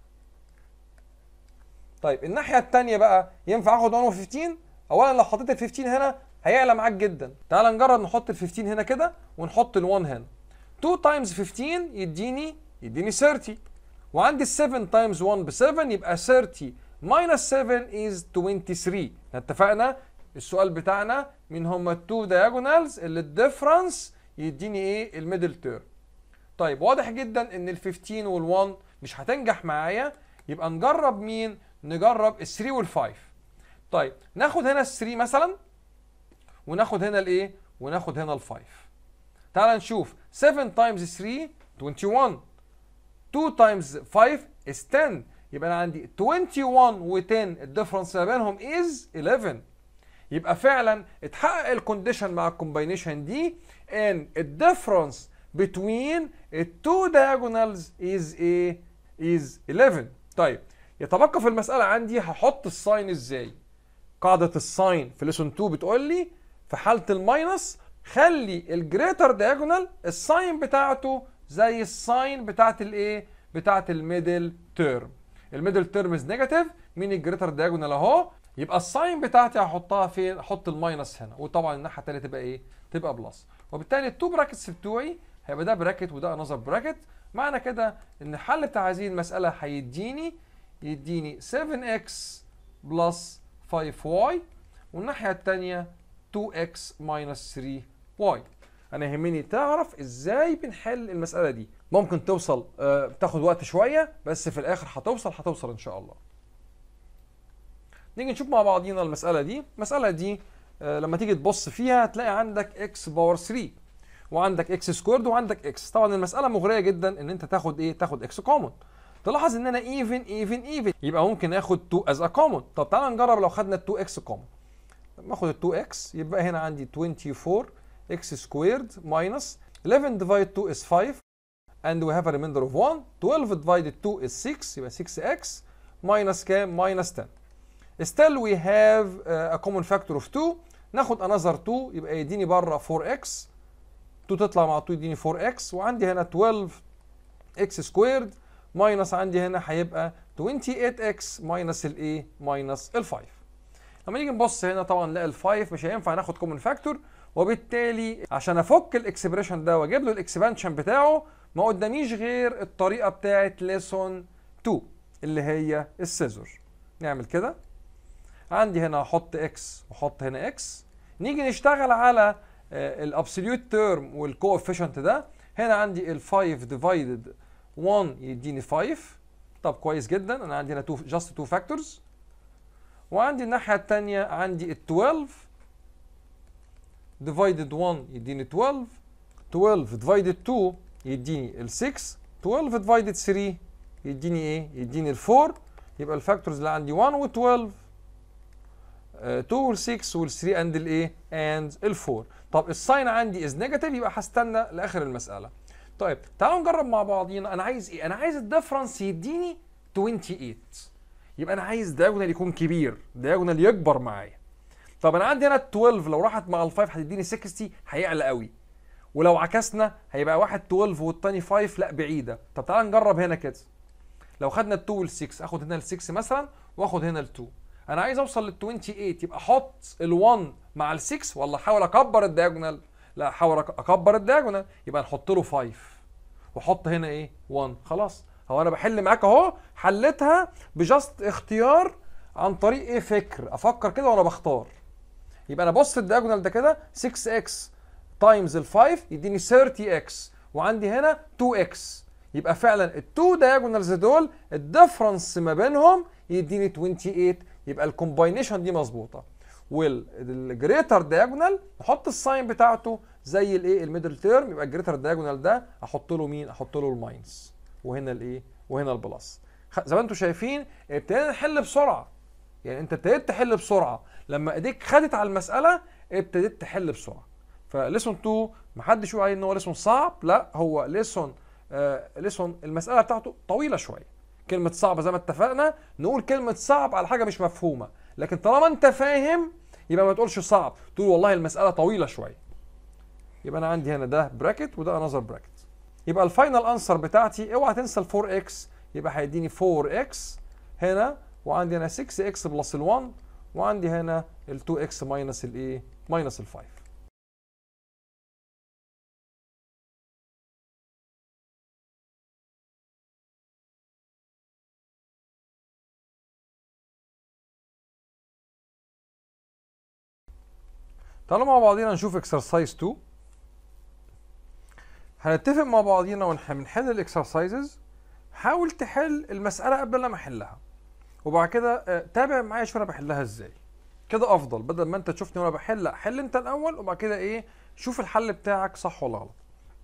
طيب الناحيه الثانيه بقى ينفع اخد 1 و15 اولا لو حطيت ال 15 هنا هيعلى معاك جدا تعال نجرب نحط ال 15 هنا كده ونحط ال 1 هنا 2 تايمز 15 يديني يديني 30 وعندي ال 7 تايمز 1 ب 7 يبقى 30 minus 7 is 23 اتفقنا السؤال بتاعنا مين هما التو diagonals اللي الديفرنس يديني ايه الميدل تيرم طيب واضح جدا ان ال 15 وال 1 مش هتنجح معايا يبقى نجرب مين نجرب ال 3 وال 5 طيب ناخد هنا ال 3 مثلا وناخد هنا الايه وناخد هنا ال 5 تعال نشوف 7 تايمز 3 21 2 تايمز 5 is 10 يبقى انا عندي 21 و10 الديفرنس ما بينهم is 11 يبقى فعلا اتحقق الكونديشن مع الكومباينيشن دي ان الديفرنس between التو diagonals is a is 11 طيب يتبقى في المسألة عندي هحط الساين ازاي قاعدة الساين في ليسون 2 بتقول لي في حالة الماينس خلي الجريتر diagonal الساين بتاعته زي الساين بتاعت الايه بتاعت الميدل تيرم الميدل تيرم از نيجاتيف مين الجريتر diagonal اهو يبقى الساين بتاعتي هحطها فين احط الماينس هنا وطبعا الناحيه الثانيه تبقى ايه تبقى بلس وبالتالي التو براكتس بتوعي هيبقى ده براكت وده انذر براكت معنى كده ان الحل بتاع هذه المساله هيديني يديني 7x بلس 5y والناحيه الثانيه 2x minus 3y انا يهمني تعرف ازاي بنحل المساله دي ممكن توصل آه بتاخد وقت شويه بس في الاخر هتوصل هتوصل ان شاء الله نيجي نشوف مع بعضينا المساله دي المساله دي آه لما تيجي تبص فيها هتلاقي عندك x باور 3 وعندك اكس سكويرد وعندك اكس طبعا المساله مغريه جدا ان انت تاخد ايه تاخد اكس كومن تلاحظ ان انا ايفن ايفن ايفن يبقى ممكن اخد 2 از ا كومن طب تعالى نجرب لو خدنا 2 اكس كومن لما اخد ال 2 اكس يبقى هنا عندي 24 اكس سكويرد ماينس 11 divided 2 is 5 and we have a remainder of 1 12 divided 2 is 6 يبقى 6x minus كام minus 10 still we have uh, a common factor of 2 ناخد another 2 يبقى يديني بره 4x 2 تطلع مع 2 يديني 4x وعندي هنا 12x سكويرد ماينس عندي هنا هيبقى 28x ماينس الايه ماينس ال 5 لما نيجي نبص هنا طبعا نلاقي ال 5 مش هينفع ناخد كومن فاكتور وبالتالي عشان افك الاكسبريشن ده واجيب له الاكسبانشن بتاعه ما قداميش غير الطريقه بتاعت ليسون 2 اللي هي السيزور نعمل كده عندي هنا احط اكس واحط هنا اكس نيجي نشتغل على الابسوليوت تيرم والكوفيشنت ده هنا عندي ال 5 ديفايدد 1 يديني 5 طب كويس جدا انا عندي هنا 2 جاست 2 فاكتورز وعندي الناحيه الثانيه عندي ال 12 ديفايدد 1 يديني 12 12 ديفايدد 2 يديني ال 6 12 ديفايدد 3 يديني ايه يديني ال 4 يبقى الفاكتورز اللي عندي 1 و 12 2 وال 6 وال 3 اند الايه اند ال 4 طب الساين عندي از نيجاتيف يبقى هستنى لاخر المساله طيب تعالوا نجرب مع بعضينا انا عايز ايه انا عايز الديفرنس يديني 28 يبقى انا عايز دايجونال يكون كبير دايجونال يكبر معايا طب انا عندي هنا 12 لو راحت مع ال 5 هتديني 60 هيعلى قوي ولو عكسنا هيبقى واحد 12 والتاني 5 لا بعيده طب تعال نجرب هنا كده لو خدنا ال 2 وال 6 اخد هنا ال 6 مثلا واخد هنا ال 2 انا عايز اوصل لل 28 يبقى احط ال 1 مع ال 6 ولا احاول اكبر الدياجونال لا احاول اكبر الدياجونال يبقى نحط له 5 واحط هنا ايه 1 خلاص هو انا بحل معاك اهو حلتها بجاست اختيار عن طريق ايه فكر افكر كده وانا بختار يبقى انا بص الدياجونال ده كده 6x تايمز ال 5 يديني 30x وعندي هنا 2x يبقى فعلا التو دايجونالز دول الديفرنس ما بينهم يديني 28 يبقى الكومباينيشن دي مظبوطه والجريتر دايجونال نحط الساين بتاعته زي الايه الميدل تيرم يبقى الجريتر دايجونال ده احط له مين احط له الماينس وهنا الايه وهنا البلس زي ما انتم شايفين ابتدينا نحل بسرعه يعني انت ابتديت تحل بسرعه لما ايديك خدت على المساله ابتديت تحل بسرعه فليسون 2 محدش يقول عليه ان هو ليسون صعب لا هو ليسون آه ليسون المساله بتاعته طويله شويه كلمه صعبه زي ما اتفقنا نقول كلمه صعب على حاجه مش مفهومه لكن طالما انت فاهم يبقى ما تقولش صعب تقول والله المساله طويله شويه يبقى انا عندي هنا ده براكت وده انذر براكت يبقى الفاينل انسر بتاعتي اوعى تنسى ال 4 اكس يبقى هيديني 4 اكس هنا وعندي هنا 6 اكس بلس ال 1 وعندي هنا ال 2 اكس ماينس الايه ماينس ال 5 تعالوا مع بعضينا نشوف اكسرسايز 2 هنتفق مع بعضينا ونحل الاكسرسايزز حاول تحل المسألة قبل ما احلها وبعد كده تابع معايا شوف انا بحلها ازاي كده افضل بدل ما انت تشوفني وانا بحل لا حل انت الاول وبعد كده ايه شوف الحل بتاعك صح ولا غلط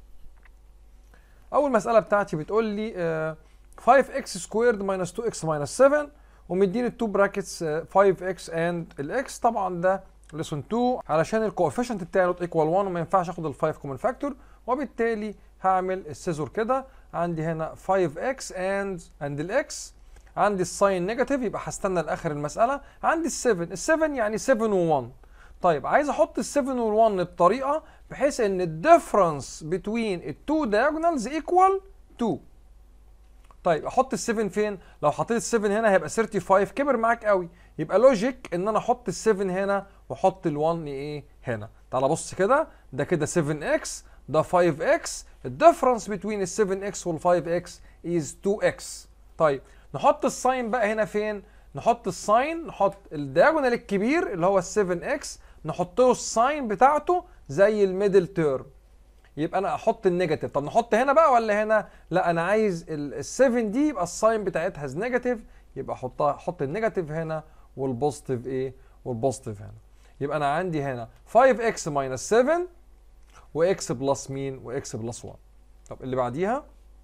اول مسألة بتاعتي بتقول لي 5x سكويرد minus 2x minus 7 ومديني التو براكتس 5x and الاكس طبعا ده ليسون 2 علشان الكوفيشنت بتاعي نوت ايكوال 1 وما ينفعش اخد ال 5 كومن فاكتور وبالتالي هعمل السيزور كده عندي هنا 5x and and الاكس عندي الساين نيجاتيف يبقى هستنى لاخر المساله عندي ال7 ال7 يعني 7 و1 طيب عايز احط ال7 وال1 بطريقه بحيث ان الديفرنس بين التو دايجونالز ايكوال 2 طيب احط ال7 فين لو حطيت ال7 هنا هيبقى 35 كبر معاك قوي يبقى لوجيك ان انا احط ال7 هنا واحط ال1 ايه هنا تعال بص كده ده كده 7x ده 5x الديفرنس بين ال 7x وال 5x is 2x طيب نحط الساين بقى هنا فين نحط الساين نحط الدياجونال الكبير اللي هو ال 7x نحط له الساين بتاعته زي الميدل تيرم يبقى انا احط النيجاتيف طب نحط هنا بقى ولا هنا لا انا عايز ال 7 دي يبقى الساين بتاعتها نيجاتيف يبقى احطها احط النيجاتيف هنا والبوزيتيف ايه والبوزيتيف هنا يبقى انا عندي هنا 5x minus 7 واكس بلس مين واكس بلس 1 طب اللي بعديها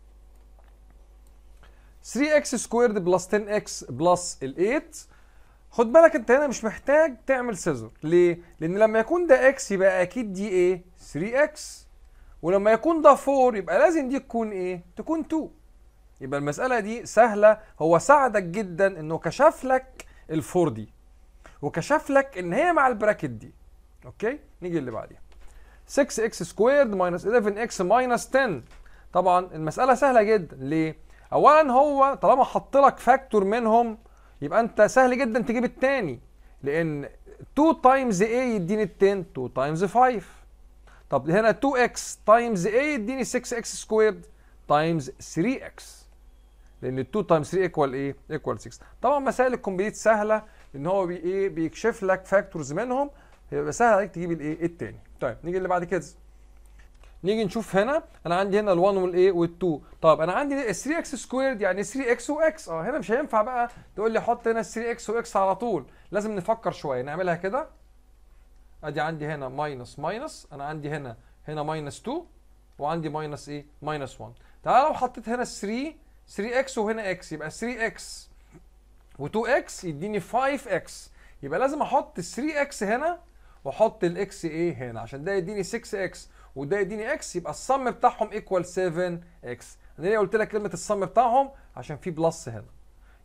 3x سكويرد بلس 10x بلس ال 8 خد بالك انت هنا مش محتاج تعمل سيزور ليه لان لما يكون ده x يبقى اكيد دي ايه 3x ولما يكون ده 4 يبقى لازم دي تكون ايه تكون 2 يبقى المساله دي سهله هو ساعدك جدا انه كشف لك ال4 دي وكشف لك ان هي مع البراكت دي اوكي نيجي اللي بعديها 6x سكويرد minus 11x minus 10 طبعا المسألة سهلة جدا ليه؟ أولا هو طالما حط لك فاكتور منهم يبقى أنت سهل جدا تجيب التاني لأن 2 تايمز A يديني ال 10 2 تايمز 5 طب هنا 2x تايمز A يديني 6x سكويرد تايمز 3x لأن 2 تايمز 3 ايكوال إيه؟ ايكوال 6 طبعا مسائل الكومبليت سهلة لأن هو بي إيه بيكشف لك فاكتورز منهم يبقى سهل عليك تجيب الإيه؟ التاني طيب نيجي اللي بعد كده نيجي نشوف هنا انا عندي هنا ال1 والايه وال2 طب انا عندي 3 اكس سكويرد يعني 3 اكس واكس اه هنا مش هينفع بقى تقول لي حط هنا 3 اكس واكس على طول لازم نفكر شويه نعملها كده ادي عندي هنا ماينس ماينس انا عندي هنا هنا ماينس 2 وعندي ماينس ايه ماينس 1 تعال لو حطيت هنا 3 3 اكس وهنا اكس يبقى 3 اكس و2 اكس يديني 5 اكس يبقى لازم احط 3 اكس هنا واحط الاكس ايه هنا عشان ده يديني 6 اكس وده يديني اكس يبقى الصم بتاعهم ايكوال 7 اكس انا ليه قلت لك كلمه الصم بتاعهم عشان في بلس هنا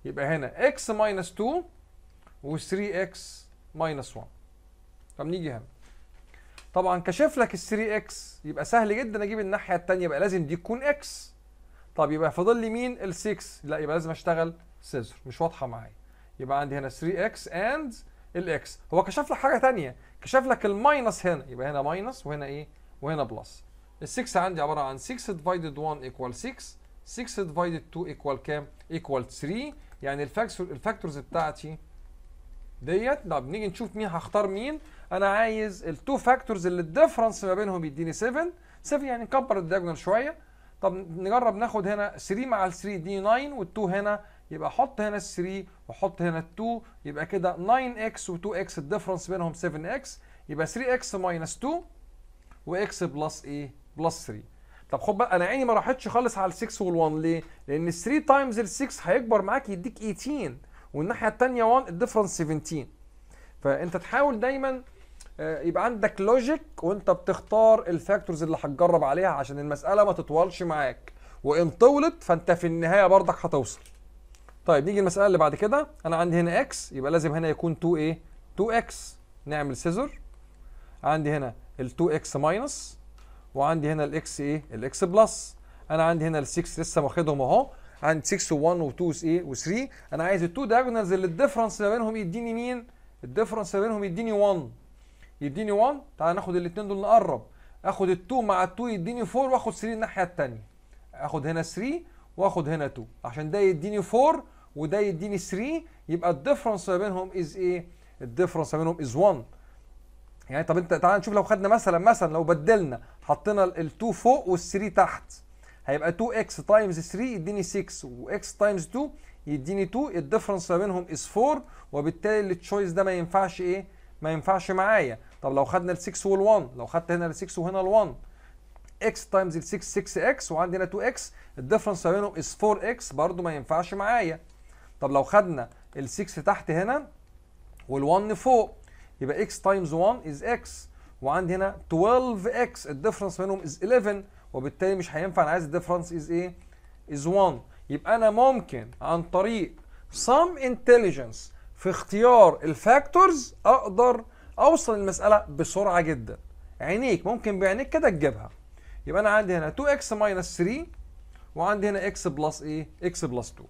يبقى هنا x minus 2 و 3x minus 1 طب نيجي هنا طبعا كشف لك ال 3x يبقى سهل جدا اجيب الناحيه الثانيه يبقى لازم دي تكون x طب يبقى فاضل لي مين ال 6 لا يبقى لازم اشتغل سيزر مش واضحه معايا يبقى عندي هنا 3x and الاكس هو كشف لك حاجه ثانيه كشف لك الماينس هنا يبقى هنا ماينس وهنا ايه وهنا بلس ال 6 عندي عباره عن 6 divided 1 equal 6 6 divided 2 equal كام equal 3 يعني الفاكتور الفاكتورز بتاعتي ديت طب نيجي نشوف مين هختار مين انا عايز التو فاكتورز اللي الديفرنس ما بينهم يديني 7 7 يعني نكبر الدياجونال شويه طب نجرب ناخد هنا 3 مع ال 3 دي 9 وال2 هنا يبقى احط هنا ال 3 واحط هنا ال 2 يبقى كده 9x و2x الديفرنس بينهم 7x يبقى 3x ماينس 2 واكس بلس ايه؟ بلس 3 طب خد بقى انا عيني ما راحتش خالص على ال 6 وال 1 ليه؟ لان ال 3 تايمز ال 6 هيكبر معاك يديك 18 والناحيه الثانيه 1 الديفرنس 17 فانت تحاول دايما آه، يبقى عندك لوجيك وانت بتختار الفاكتورز اللي هتجرب عليها عشان المساله ما تطولش معاك وان طولت فانت في النهايه برضك هتوصل طيب نيجي المساله اللي بعد كده انا عندي هنا اكس يبقى لازم هنا يكون 2 ايه 2 اكس نعمل سيزر عندي هنا ال 2 اكس ماينس وعندي هنا الاكس ايه الاكس بلس انا عندي هنا ال 6 لسه واخدهم اهو عندي 6 و1 و2 ايه و3 انا عايز ال 2 دايجونالز اللي الديفرنس ما بينهم يديني مين الديفرنس ما بينهم يديني 1 يديني 1 تعال ناخد الاثنين دول نقرب اخد ال 2 مع ال 2 يديني 4 واخد 3 الناحيه الثانيه اخد هنا 3 واخد هنا 2 عشان ده يديني 4 وده يديني 3 يبقى الديفرنس ما بينهم از ايه الديفرنس ما بينهم از 1 يعني طب انت تعال نشوف لو خدنا مثلا مثلا لو بدلنا حطينا ال 2 فوق وال 3 تحت هيبقى 2x تايمز 3 يديني 6 وx تايمز 2 يديني 2 الديفرنس ما بينهم از 4 وبالتالي التشويس ده ما ينفعش ايه ما ينفعش معايا طب لو خدنا ال 6 وال 1 لو خدت هنا ال 6 وهنا ال 1 x تايمز ال 6 6x وعندي هنا 2x الديفرنس ما بينهم از 4x برضو ما ينفعش معايا طب لو خدنا ال 6 تحت هنا وال 1 فوق يبقى x تايمز 1 از x وعندي هنا 12x الديفرنس بينهم از 11 وبالتالي مش هينفع انا عايز الديفرنس از ايه؟ از 1 يبقى انا ممكن عن طريق some intelligence في اختيار الفاكتورز اقدر اوصل المساله بسرعه جدا عينيك ممكن بعينيك كده تجيبها يبقى انا عندي هنا 2x minus 3 وعندي هنا x بلس ايه؟ x بلس 2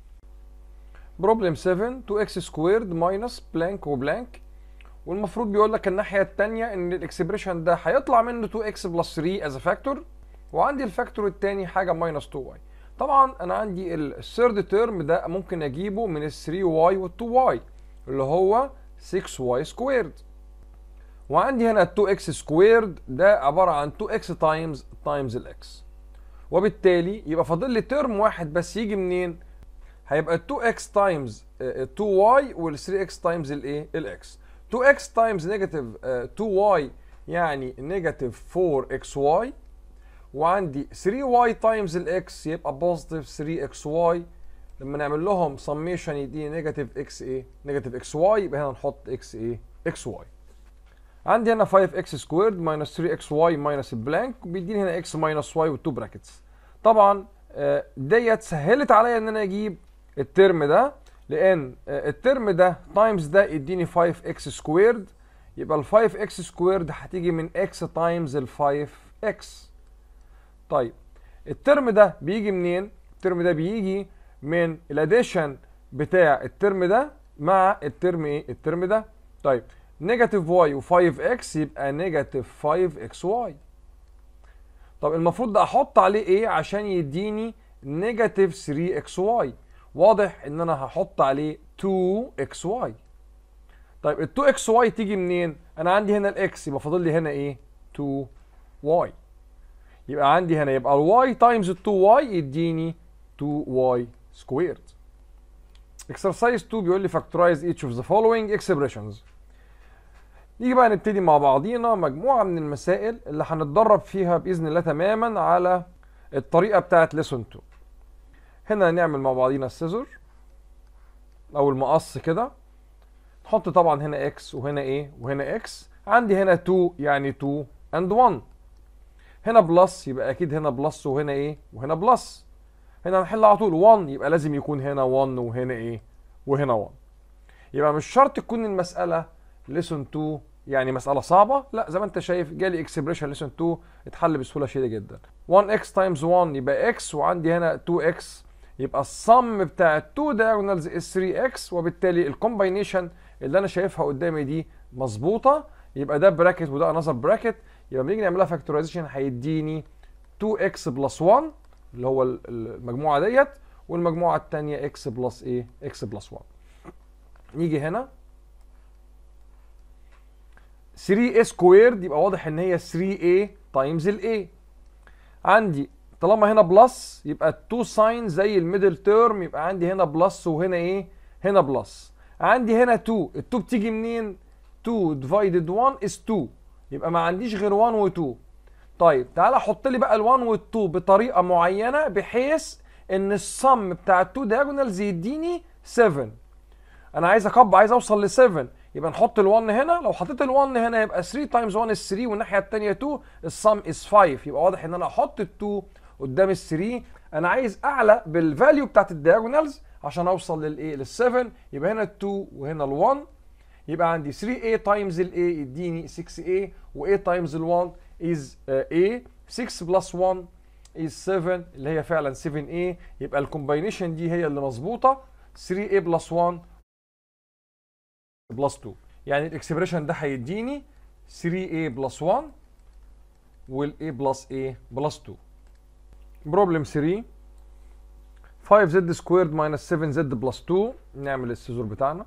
بروبلم 7 2x سكويرد ماينس بلانك وبلانك والمفروض بيقول لك الناحيه الثانيه ان الاكسبريشن ده هيطلع منه 2x بلس 3 از فاكتور وعندي الفاكتور الثاني حاجه ماينس 2y طبعا انا عندي الثيرد تيرم ده ممكن اجيبه من ال 3y وال 2y اللي هو 6y سكويرد وعندي هنا 2x سكويرد ده عباره عن 2x تايمز تايمز الاكس وبالتالي يبقى فاضل لي ترم واحد بس يجي منين هيبقى 2x تايمز 2y وال 3x تايمز الايه الاكس 2x تايمز نيجاتيف 2y يعني نيجاتيف 4xy وعندي 3y تايمز الاكس يبقى بوزيتيف 3xy لما نعمل لهم سميشن يديني نيجاتيف اكس ايه نيجاتيف اكس واي يبقى هنا نحط اكس ايه اكس واي عندي هنا 5x سكويرد ماينس 3xy ماينس البلانك بيديني هنا x ماينس y والتو براكتس طبعا آه، ديت سهلت عليا ان انا اجيب الترم ده لان آه، الترم ده تايمز ده يديني 5x سكويرد يبقى ال 5x سكويرد هتيجي من x تايمز ال 5x طيب الترم ده بيجي منين الترم ده بيجي من الاديشن بتاع الترم ده مع الترم ايه الترم ده طيب نيجاتيف واي و5 اكس يبقى نيجاتيف 5 اكس واي طب المفروض ده احط عليه ايه عشان يديني نيجاتيف 3 اكس واي واضح ان انا هحط عليه 2 اكس واي طيب ال 2 اكس واي تيجي منين انا عندي هنا الاكس يبقى فاضل لي هنا ايه 2 واي يبقى عندي هنا يبقى الواي تايمز ال 2 واي يديني 2 واي سكويرد exercise 2 بيقول لي factorize each of the following expressions نيجي بقى نبتدي مع بعضينا مجموعة من المسائل اللي هنتدرب فيها بإذن الله تماما على الطريقة بتاعت lesson 2 هنا نعمل مع بعضينا السيزور أو المقص كده نحط طبعا هنا x وهنا ايه وهنا x عندي هنا 2 يعني 2 and 1 هنا بلس يبقى أكيد هنا بلس وهنا ايه وهنا بلس هنا هنحل على طول 1 يبقى لازم يكون هنا 1 وهنا ايه وهنا 1 يبقى مش شرط تكون المساله ليسون 2 يعني مساله صعبه لا زي ما انت شايف جالي اكسبريشن ليسون 2 اتحل بسهوله شديده جدا 1x تايمز 1 يبقى x وعندي هنا 2x يبقى الصم بتاع التو diagonals is 3x وبالتالي الكومباينيشن اللي انا شايفها قدامي دي مظبوطه يبقى ده براكت وده انذر براكت يبقى لما نيجي نعملها فاكتورايزيشن هيديني 2x بلس 1 اللي هو المجموعه ديت والمجموعه الثانيه x بلس ايه x بلس 1 نيجي هنا 3a سكويرد يبقى واضح ان هي 3a تايمز ال a عندي طالما هنا بلس يبقى التو ساين زي الميدل تيرم يبقى عندي هنا بلس وهنا ايه هنا بلس عندي هنا 2 ال2 بتيجي منين 2 ديفايدد 1 از 2 يبقى ما عنديش غير 1 و2 طيب تعالى احط لي بقى ال1 وال2 بطريقه معينه بحيث ان الصم بتاع التو دايجونالز يديني 7 انا عايز اكب عايز اوصل ل 7 يبقى نحط ال1 هنا لو حطيت ال1 هنا يبقى 3 تايمز 1 از 3 والناحيه الثانيه 2 الصم از 5 يبقى واضح ان انا احط ال2 قدام ال3 انا عايز اعلى بالفاليو بتاعت الدياجونالز عشان اوصل للايه لل7 يبقى هنا ال2 وهنا ال1 يبقى عندي 3a تايمز ال a يديني 6a و a تايمز ال 1 is uh, a 6 بلس 1 is 7 اللي هي فعلا 7a يبقى الكومباينيشن دي هي اللي مظبوطه 3a بلس 1 بلس 2 يعني الاكسبريشن ده هيديني 3a بلس 1 وال a بلس a بلس 2 بروبلم 3 5z سكويرد ماينس 7z بلس 2 نعمل السيزور بتاعنا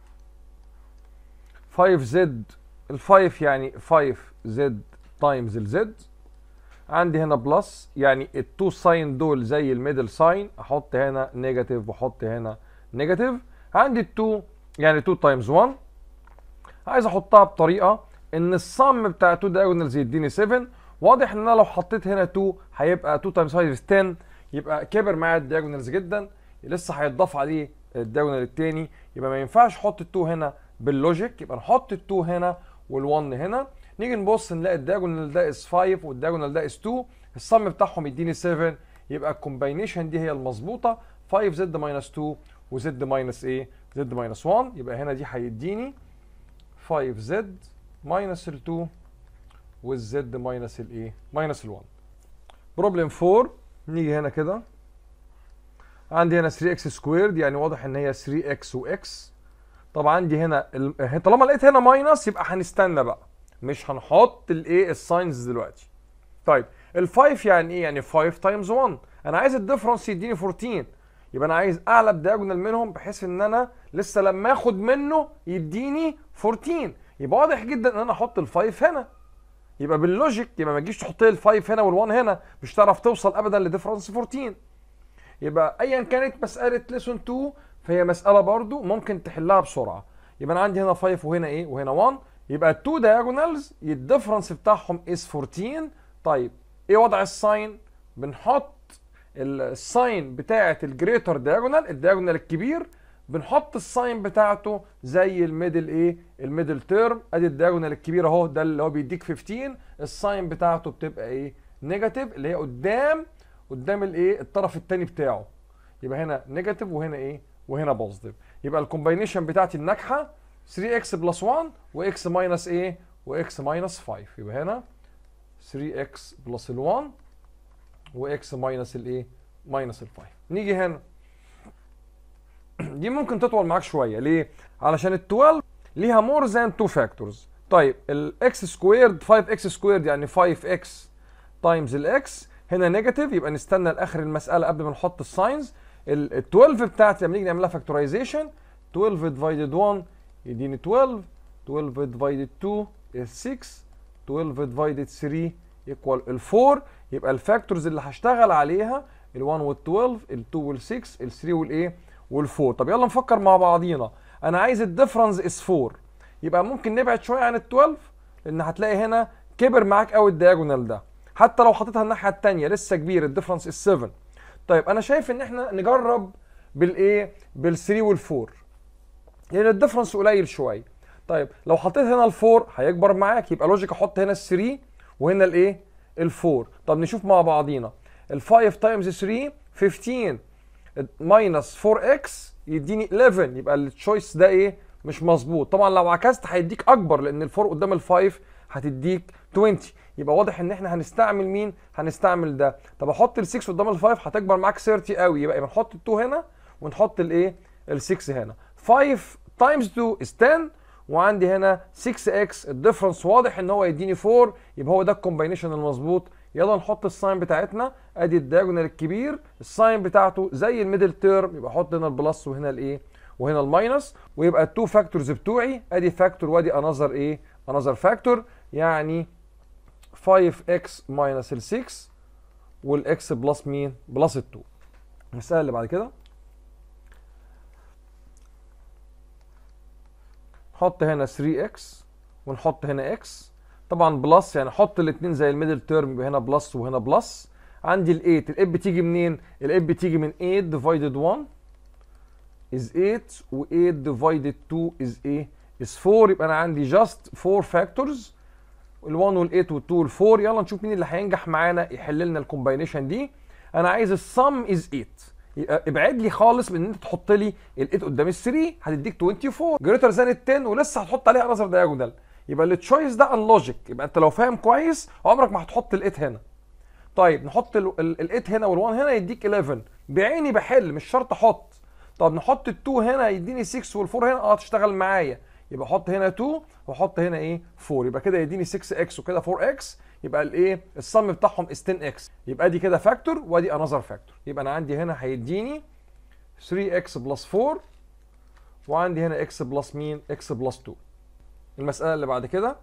5z ال 5 يعني 5z تايمز الزد عندي هنا بلس يعني التو ساين دول زي الميدل ساين احط هنا نيجاتيف واحط هنا نيجاتيف عندي التو يعني 2 تايمز 1 عايز احطها بطريقه ان الصم بتاع 2 دايجونالز يديني 7 واضح ان انا لو حطيت هنا 2 هيبقى 2 تايمز 5 10 يبقى كبر معايا الدايجونالز جدا لسه هيتضاف عليه الدايجونال الثاني يبقى ما ينفعش احط ال 2 هنا باللوجيك يبقى نحط ال 2 هنا وال 1 هنا نيجي نبص نلاقي الدايجونال ده اس 5 والدايجونال ده اس 2 الصم بتاعهم يديني 7 يبقى الكومباينيشن دي هي المظبوطه 5 زد ماينس 2 وزد ماينس ايه زد ماينس 1 يبقى هنا دي هيديني 5 زد ماينس ال 2 والزد ماينس الايه ماينس ال 1 بروبلم 4 نيجي هنا كده عندي هنا 3 اكس سكويرد يعني واضح ان هي 3 اكس واكس طب عندي هنا ال... طالما لقيت هنا ماينس يبقى هنستنى بقى مش هنحط الايه الساينز دلوقتي طيب ال5 يعني ايه يعني 5 تايمز 1 انا عايز الديفرنس يديني 14 يبقى انا عايز اعلى بدياجونال منهم بحيث ان انا لسه لما اخد منه يديني 14 يبقى واضح جدا ان انا احط ال5 هنا يبقى باللوجيك يبقى ما تجيش تحط لي ال5 هنا وال1 هنا مش هتعرف توصل ابدا لديفرنس 14 يبقى ايا كانت مساله ليسون 2 فهي مساله برضو ممكن تحلها بسرعه يبقى انا عندي هنا 5 وهنا ايه وهنا 1 يبقى التو دايجونالز الديفرنس بتاعهم از 14 طيب ايه وضع الساين بنحط الساين بتاعه الجريتر دايجونال الدايجونال الكبير بنحط الساين بتاعته زي الميدل ايه الميدل تيرم ادي الدايجونال الكبير اهو ده اللي هو بيديك 15 الساين بتاعته بتبقى ايه نيجاتيف اللي هي قدام قدام الايه الطرف الثاني بتاعه يبقى هنا نيجاتيف وهنا ايه وهنا بوزيتيف يبقى الكومباينيشن بتاعتي الناجحه 3x بلس 1 وx ماينس ايه وx ماينس 5 يبقى هنا 3x بلس ال 1 وx ماينس الايه ماينس ال 5 نيجي هنا دي ممكن تطول معاك شويه ليه علشان ال 12 ليها مور ذان 2 فاكتورز طيب الاكس سكويرد 5x سكويرد يعني 5x تايمز الاكس هنا نيجاتيف يبقى نستنى لاخر المساله قبل ما نحط الساينز ال 12 بتاعتي لما نيجي نعملها فاكتورايزيشن 12 ديفايدد 1 يديني 12 12 divided 2 is 6 12 divided 3 equal ال 4 يبقى الفاكتورز اللي هشتغل عليها ال 1 وال 12 ال 2 وال 6 ال 3 والايه وال 4 طب يلا نفكر مع بعضينا انا عايز الديفرنس از 4 يبقى ممكن نبعد شويه عن ال 12 لان هتلاقي هنا كبر معاك قوي الدياجونال ده حتى لو حطيتها الناحيه الثانيه لسه كبير الديفرنس از 7 طيب انا شايف ان احنا نجرب بالايه بال 3 وال 4 لان يعني الديفرنس قليل شويه طيب لو حطيت هنا ال4 هيكبر معاك يبقى لوجيك احط هنا ال3 وهنا الايه ال4 طب نشوف مع بعضينا ال5 تايمز 3 15 ماينس 4 اكس يديني 11 يبقى التشويس ده ايه مش مظبوط طبعا لو عكست هيديك اكبر لان ال4 قدام ال5 هتديك 20 يبقى واضح ان احنا هنستعمل مين هنستعمل ده طب احط ال6 قدام ال5 هتكبر معاك 30 قوي يبقى نحط ال2 هنا ونحط الايه ال6 هنا 5 تايمز 2 is 10 وعندي هنا 6x الديفرنس واضح ان هو يديني 4 يبقى هو ده الكومباينيشن المظبوط يلا نحط الساين بتاعتنا ادي الدياجونال الكبير الساين بتاعته زي الميدل تيرم يبقى احط هنا البلس وهنا الايه وهنا الماينس ويبقى التو فاكتورز بتوعي ادي فاكتور وادي انذر ايه انذر فاكتور يعني 5x ماينس ال 6 والاكس بلس مين بلس ال 2 المساله اللي بعد كده نحط هنا 3x ونحط هنا x طبعا بلس يعني حط الاثنين زي الميدل تيرم يبقى هنا بلس وهنا بلس عندي ال 8 ال بتيجي منين؟ ال بتيجي من 8 ديفايدد 1 is 8 و 8 divided 2 is ايه؟ is 4 يبقى انا عندي just 4 factors ال 1 وال 8 وال 2 وال 4 يلا نشوف مين اللي هينجح معانا يحل لنا الكومباينيشن دي انا عايز السم از 8 يبقى ابعد لي خالص من ان انت تحط لي ال 8 قدام ال 3 هتديك 24 جريتر ذان ال 10 ولسه هتحط عليها انذر دايجونال يبقى التشويس ده اللوجيك يبقى انت لو فاهم كويس عمرك ما هتحط ال 8 هنا طيب نحط ال 8 هنا وال 1 هنا يديك 11 بعيني بحل مش شرط احط طب نحط ال 2 هنا يديني 6 وال 4 هنا اه تشتغل معايا يبقى احط هنا 2 واحط هنا ايه 4 يبقى كده يديني 6 اكس وكده 4 اكس يبقى الايه الصم بتاعهم از 10 اكس يبقى دي كده فاكتور وادي انذر فاكتور يبقى انا عندي هنا هيديني 3 اكس بلس 4 وعندي هنا اكس بلس مين اكس بلس 2 المساله اللي بعد كده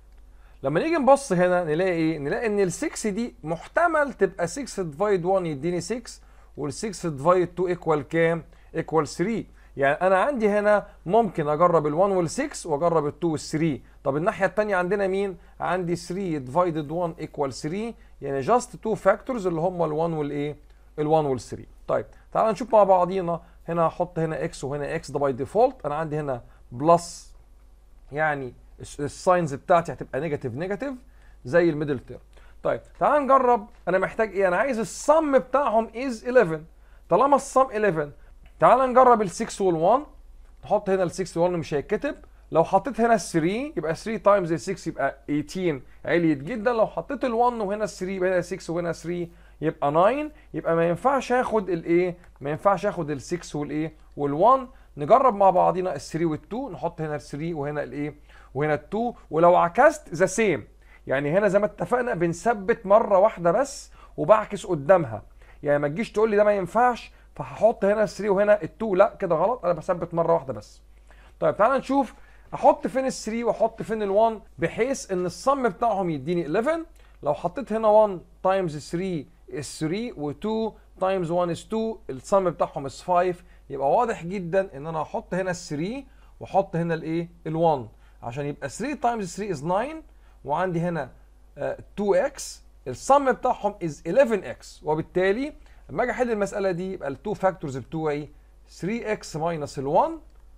لما نيجي نبص هنا نلاقي ايه نلاقي ان ال 6 دي محتمل تبقى 6 ديفايد 1 يديني 6 وال 6 ديفايد 2 ايكوال كام ايكوال 3 يعني انا عندي هنا ممكن اجرب ال1 وال6 واجرب ال2 وال3 طب الناحيه الثانيه عندنا مين عندي 3 ديفايدد 1 ايكوال 3 يعني جاست تو فاكتورز اللي هم ال1 والايه ال1 وال3 طيب تعال نشوف مع بعضينا هنا هحط هنا اكس وهنا اكس ده باي ديفولت انا عندي هنا بلس يعني الساينز بتاعتي هتبقى نيجاتيف نيجاتيف زي الميدل تيرم طيب تعال نجرب انا محتاج ايه انا عايز الصم بتاعهم از 11 طالما الصم 11 تعال نجرب ال 6 وال 1 نحط هنا ال 6 وال 1 مش هيتكتب لو حطيت هنا ال 3 يبقى 3 تايمز ال 6 يبقى 18 عليت جدا لو حطيت ال 1 وهنا ال 3 يبقى هنا 6 وهنا 3 يبقى 9 يبقى ما ينفعش اخد الايه ما ينفعش اخد ال 6 والايه وال 1 نجرب مع بعضينا ال 3 وال 2 نحط هنا ال 3 وهنا الايه وهنا ال 2 ولو عكست ذا سيم يعني هنا زي ما اتفقنا بنثبت مره واحده بس وبعكس قدامها يعني ما تجيش تقول لي ده ما ينفعش فهحط هنا ال 3 وهنا ال 2 لا كده غلط انا بثبت مره واحده بس طيب تعالى نشوف احط فين ال 3 واحط فين ال 1 بحيث ان الصم بتاعهم يديني 11 لو حطيت هنا 1 تايمز 3 is 3 و2 تايمز 1 is 2 الصم بتاعهم is 5 يبقى واضح جدا ان انا هحط هنا ال 3 واحط هنا الايه ال 1 عشان يبقى 3 تايمز 3 is 9 وعندي هنا uh, 2x الصم بتاعهم is 11x وبالتالي لما اجي احل المساله دي يبقى التو فاكتورز بتوعي 3x ماينس ال1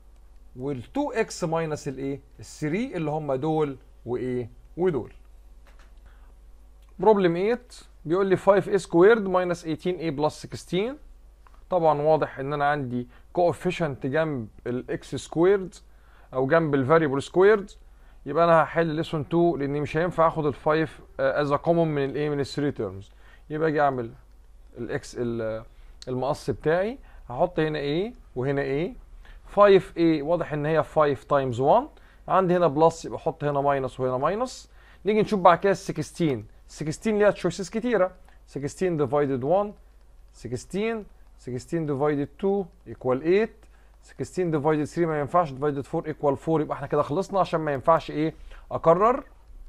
وال2x ماينس الايه ال3 اللي هم دول وايه ودول بروبلم 8 بيقول لي 5a سكويرد ماينس 18a بلس 16 طبعا واضح ان انا عندي كوفيشنت جنب الاكس سكويرد او جنب الفاريبل سكويرد يبقى انا هحل ليسون 2 لاني مش هينفع اخد ال5 از كومون من الايه من ال3 تيرمز يبقى اجي اعمل الاكس المقص بتاعي هحط هنا A وهنا A 5A واضح ان هي 5 تايمز 1 عندي هنا بلس يبقى احط هنا ماينس وهنا ماينس نيجي نشوف بعد كده ال 16 16 ليها تشويسز كتيره 16 ديفايدد 1 16 16 ديفايدد 2 ايكوال 8 16 ديفايدد 3 ما ينفعش ديفايدد 4 ايكوال 4 يبقى احنا كده خلصنا عشان ما ينفعش ايه اكرر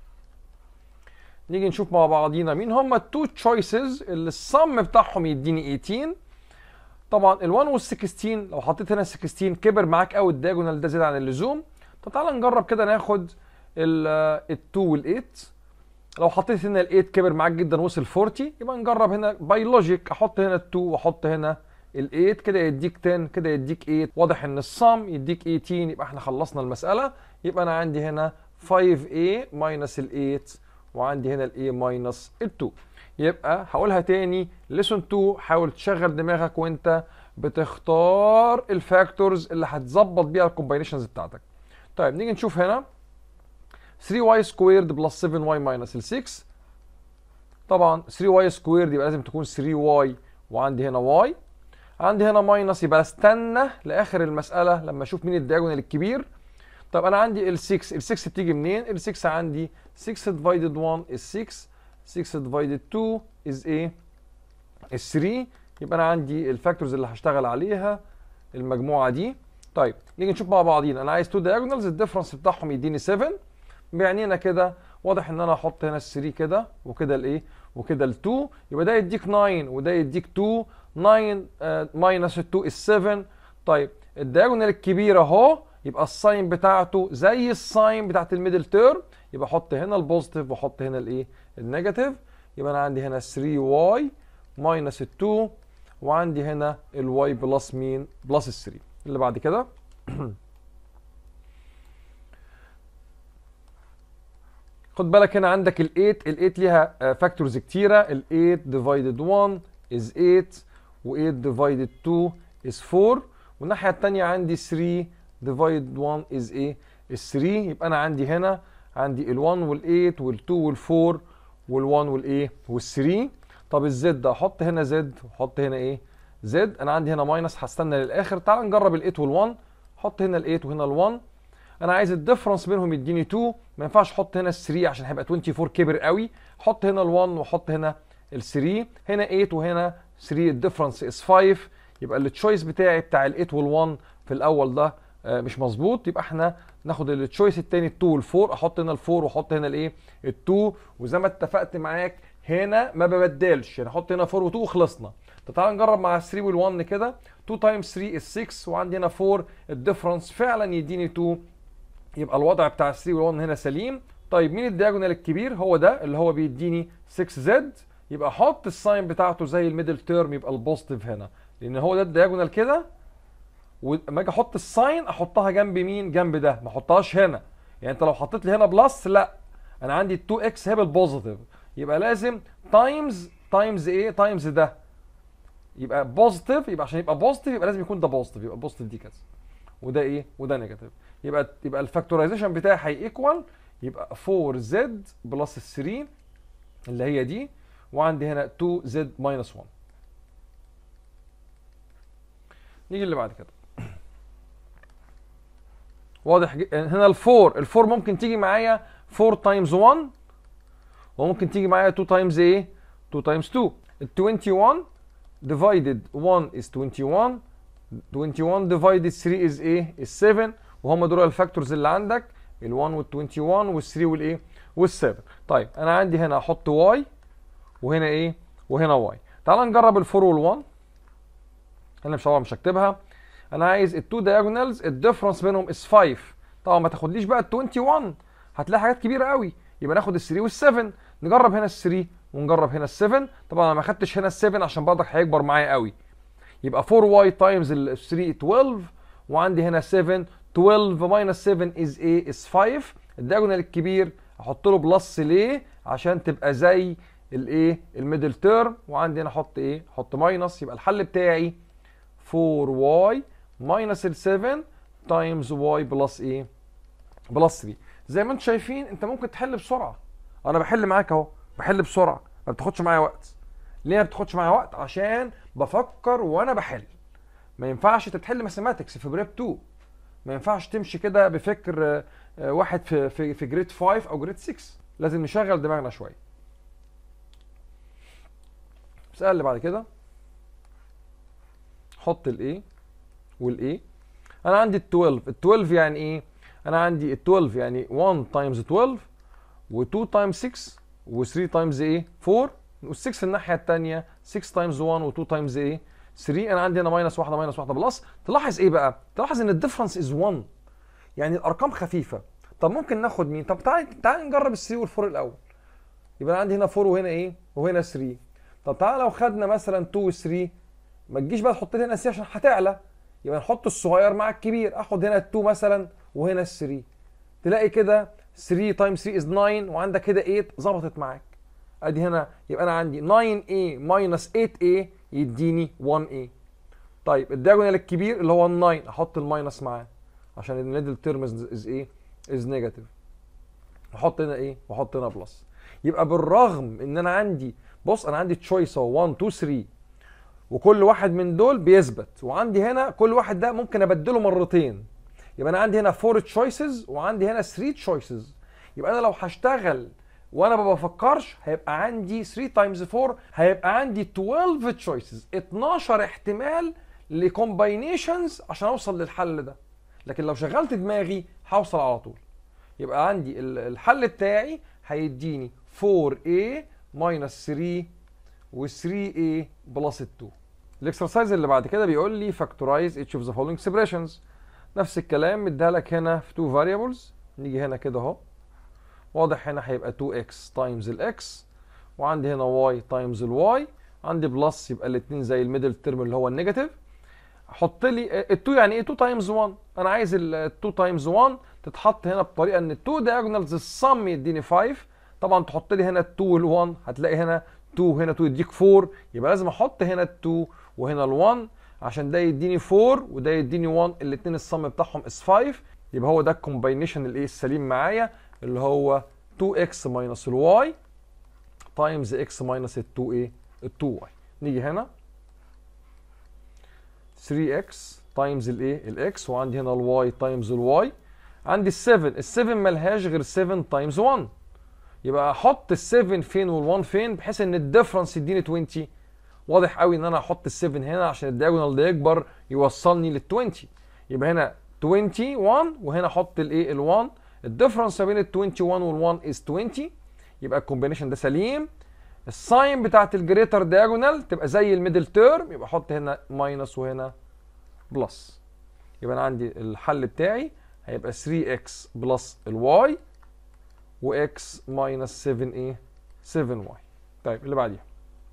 نيجي نشوف مع بعضينا مين هم التو تشويسز اللي الصم بتاعهم يديني 18 طبعا ال1 وال 16 لو حطيت هنا 16 كبر معاك قوي الدياجونال ده زياده عن اللزوم طب تعالى نجرب كده ناخد ال2 وال8 لو حطيت هنا ال8 كبر معاك جدا وصل 40 يبقى نجرب هنا باي لوجيك احط هنا ال2 واحط هنا ال8 كده يديك 10 كده يديك 8 واضح ان الصم يديك 18 يبقى احنا خلصنا المساله يبقى انا عندي هنا 5a ماينس ال8 وعندي هنا الايه ماينس ال2 يبقى هقولها تاني ليسون 2 حاول تشغل دماغك وانت بتختار الفاكتورز اللي هتظبط بيها الكومباينيشنز بتاعتك طيب نيجي نشوف هنا 3y سكويرد بلس 7y ماينس ال 6 طبعا 3y سكويرد يبقى لازم تكون 3y وعندي هنا y عندي هنا ماينس يبقى استنى لاخر المساله لما اشوف مين الدياجونال الكبير طب انا عندي ال 6 ال 6 بتيجي منين ال 6 عندي 6 divided 1 is 6 6 divided 2 is ايه is 3 يبقى انا عندي الفاكتورز اللي هشتغل عليها المجموعه دي طيب نيجي نشوف مع بعضين انا عايز 2 diagonals الديفرنس بتاعهم يديني 7 بعنينا كده واضح ان انا احط هنا ال 3 كده وكده الايه وكده ال 2 يبقى ده يديك 9 وده يديك 2 9 ماينس ال 2 is 7 طيب الدياجونال الكبير اهو يبقى الساين بتاعته زي الساين بتاعت الميدل تيرم يبقى احط هنا البوزيتيف واحط هنا الايه النيجاتيف يبقى انا عندي هنا 3 واي ماينس ال 2 وعندي هنا الواي بلس مين بلس ال 3 اللي بعد كده خد بالك هنا عندك ال 8 ال 8 ليها فاكتورز كتيره ال 8 ديفايدد 1 is 8 و 8 ديفايدد 2 is 4 والناحيه الثانيه عندي 3 ديفايد 1 is ايه is 3 يبقى انا عندي هنا عندي ال 1 وال 8 وال 2 وال 4 وال 1 والايه وال 3 طب الزد ده احط هنا زد واحط هنا ايه زد انا عندي هنا ماينس هستنى للاخر تعال نجرب ال 8 وال 1 حط هنا ال 8 وهنا ال 1 انا عايز الديفرنس بينهم يديني 2 ما ينفعش احط هنا ال 3 عشان هيبقى 24 كبر قوي حط هنا ال 1 واحط هنا ال 3 هنا 8 وهنا 3 الديفرنس از 5 يبقى التشويس بتاعي بتاع ال 8 وال 1 في الاول ده آه، مش مظبوط يبقى احنا ناخد التشويس الثاني ال 2 وال 4 احط هنا ال 4 واحط هنا الايه ال 2 وزي ما اتفقت معاك هنا ما ببدلش يعني احط هنا 4 و2 وخلصنا طب تعالى نجرب مع 3 وال 1 كده 2 تايمز 3 is 6 وعندي هنا 4 الديفرنس فعلا يديني 2 يبقى الوضع بتاع 3 وال 1 هنا سليم طيب مين الدياجونال الكبير هو ده اللي هو بيديني 6 زد يبقى احط الساين بتاعته زي الميدل تيرم يبقى البوزيتيف هنا لان هو ده الدياجونال كده ولما اجي احط الساين احطها جنب مين جنب ده ما احطهاش هنا يعني انت لو حطيت لي هنا بلس لا انا عندي 2 اكس هي بالبوزيتيف يبقى لازم تايمز تايمز ايه تايمز ده يبقى بوزيتيف يبقى عشان يبقى بوزيتيف يبقى لازم يكون ده بوزيتيف يبقى بوزيتيف دي كذا وده ايه وده نيجاتيف يبقى يبقى الفاكتورايزيشن بتاعي هيكوال يبقى 4 زد بلس 3 اللي هي دي وعندي هنا 2 زد ماينس 1 نيجي اللي بعد كده واضح ج- هنا الفور الفور ممكن تيجي معايا 4 تايمز 1 وممكن تيجي معايا 2 تايمز ايه 2 تايمز 2 ال 21 divided 1 is 21 21 divided 3 is ايه is 7 وهم دول الفاكتورز اللي عندك ال 1 وال 21 وال 3 والايه وال 7 طيب انا عندي هنا احط واي وهنا ايه وهنا واي تعال نجرب ال 4 وال 1 انا مش طبعا مش هكتبها انا عايز التو دايجونالز الديفرنس بينهم از 5 طبعا ما تاخدليش بقى ال 21 هتلاقي حاجات كبيره قوي يبقى ناخد ال 3 وال 7 نجرب هنا ال 3 ونجرب هنا ال 7 طبعا انا ما خدتش هنا ال 7 عشان برضك هيكبر معايا قوي يبقى 4 واي تايمز ال 3 12 وعندي هنا 7 12 ماينس 7 از ايه از 5 الدايجونال الكبير احط له بلس ليه عشان تبقى زي الايه الميدل تيرم وعندي هنا احط ايه احط ماينس يبقى الحل بتاعي 4y ماينس ال 7 تايمز y بلس ايه بلس 3 زي ما انتم شايفين انت ممكن تحل بسرعه انا بحل معاك اهو بحل بسرعه ما بتاخدش معايا وقت ليه ما بتاخدش معايا وقت عشان بفكر وانا بحل ما ينفعش انت تحل ماثيماتكس في بريب 2 ما ينفعش تمشي كده بفكر آه، آه، واحد في في في جريد 5 او جريد 6 لازم نشغل دماغنا شويه السؤال اللي بعد كده حط الايه والايه انا عندي ال 12 ال 12 يعني ايه انا عندي ال 12 يعني 1 تايمز 12 و2 تايمز 6 و3 تايمز ايه 4 وال6 الناحيه الثانيه 6 تايمز 1 و2 تايمز ايه 3 انا عندي هنا ماينس واحده ماينس واحده بلس تلاحظ ايه بقى تلاحظ ان الديفرنس از 1 يعني الارقام خفيفه طب ممكن ناخد مين طب تعال تعال نجرب ال 3 وال4 الاول يبقى انا عندي هنا 4 وهنا ايه وهنا 3 طب تعال لو خدنا مثلا 2 و 3 ما تجيش بقى تحط لي هنا سي عشان هتعلى يبقى نحط الصغير مع الكبير اخد هنا ال2 مثلا وهنا ال3 تلاقي كده 3 تايمز 3 از 9 وعندك كده 8 ظبطت معاك ادي هنا يبقى انا عندي 9a minus 8a يديني 1a طيب الدياجونال الكبير اللي هو ال 9 احط الماينس معاه عشان الميدل تيرم از ايه از نيجاتيف احط هنا ايه واحط هنا بلس يبقى بالرغم ان انا عندي بص انا عندي تشويس اهو 1 2 3 وكل واحد من دول بيثبت وعندي هنا كل واحد ده ممكن ابدله مرتين يبقى انا عندي هنا 4 تشويسز وعندي هنا 3 تشويسز يبقى انا لو هشتغل وانا ما بفكرش هيبقى عندي 3 تايمز 4 هيبقى عندي 12 تشويسز 12 احتمال لكومباينيشنز عشان اوصل للحل ده لكن لو شغلت دماغي هوصل على طول يبقى عندي الحل بتاعي هيديني 4a minus 3 و 3a بلس 2 الاكسرسايز اللي بعد كده بيقول لي factorize each of the following expressions نفس الكلام مديها لك هنا في 2 variables نيجي هنا كده اهو واضح هنا هيبقى 2x times الاكس وعندي هنا y times الواي عندي بلس يبقى الاثنين زي الميدل ترم اللي هو النيجاتيف حط لي ال 2 يعني ايه 2 تايمز 1 انا عايز ال 2 تايمز 1 تتحط هنا بطريقه ان ال 2 diagonals الصم يديني 5 طبعا تحط لي هنا ال 2 وال 1 هتلاقي هنا 2 هنا 2 يديك 4 يبقى لازم احط هنا ال 2 وهنا ال 1 عشان ده يديني 4 وده يديني 1 الاثنين الصم بتاعهم اس 5 يبقى هو ده الكومباينيشن الايه السليم معايا اللي هو 2x minus الواي تايمز x minus ال 2 ايه ال 2y نيجي هنا 3x تايمز الايه الاكس وعندي هنا الواي تايمز الواي عندي ال 7 ال 7 ملهاش غير 7 تايمز 1 يبقى احط ال 7 فين وال 1 فين بحيث ان الديفرنس يديني 20 واضح قوي ان انا احط ال 7 هنا عشان الدياجونال ده يكبر يوصلني لل 20 يبقى هنا 21 وهنا احط الايه ال 1 الديفرنس ما بين ال 21 وال 1 از 20 يبقى الكومبينيشن ده سليم الساين بتاعت الجريتر دياجونال تبقى زي الميدل تيرم يبقى احط هنا ماينس وهنا بلس يبقى انا عندي الحل بتاعي هيبقى 3x بلس الواي وx ماينس 7 ايه 7y طيب اللي بعديها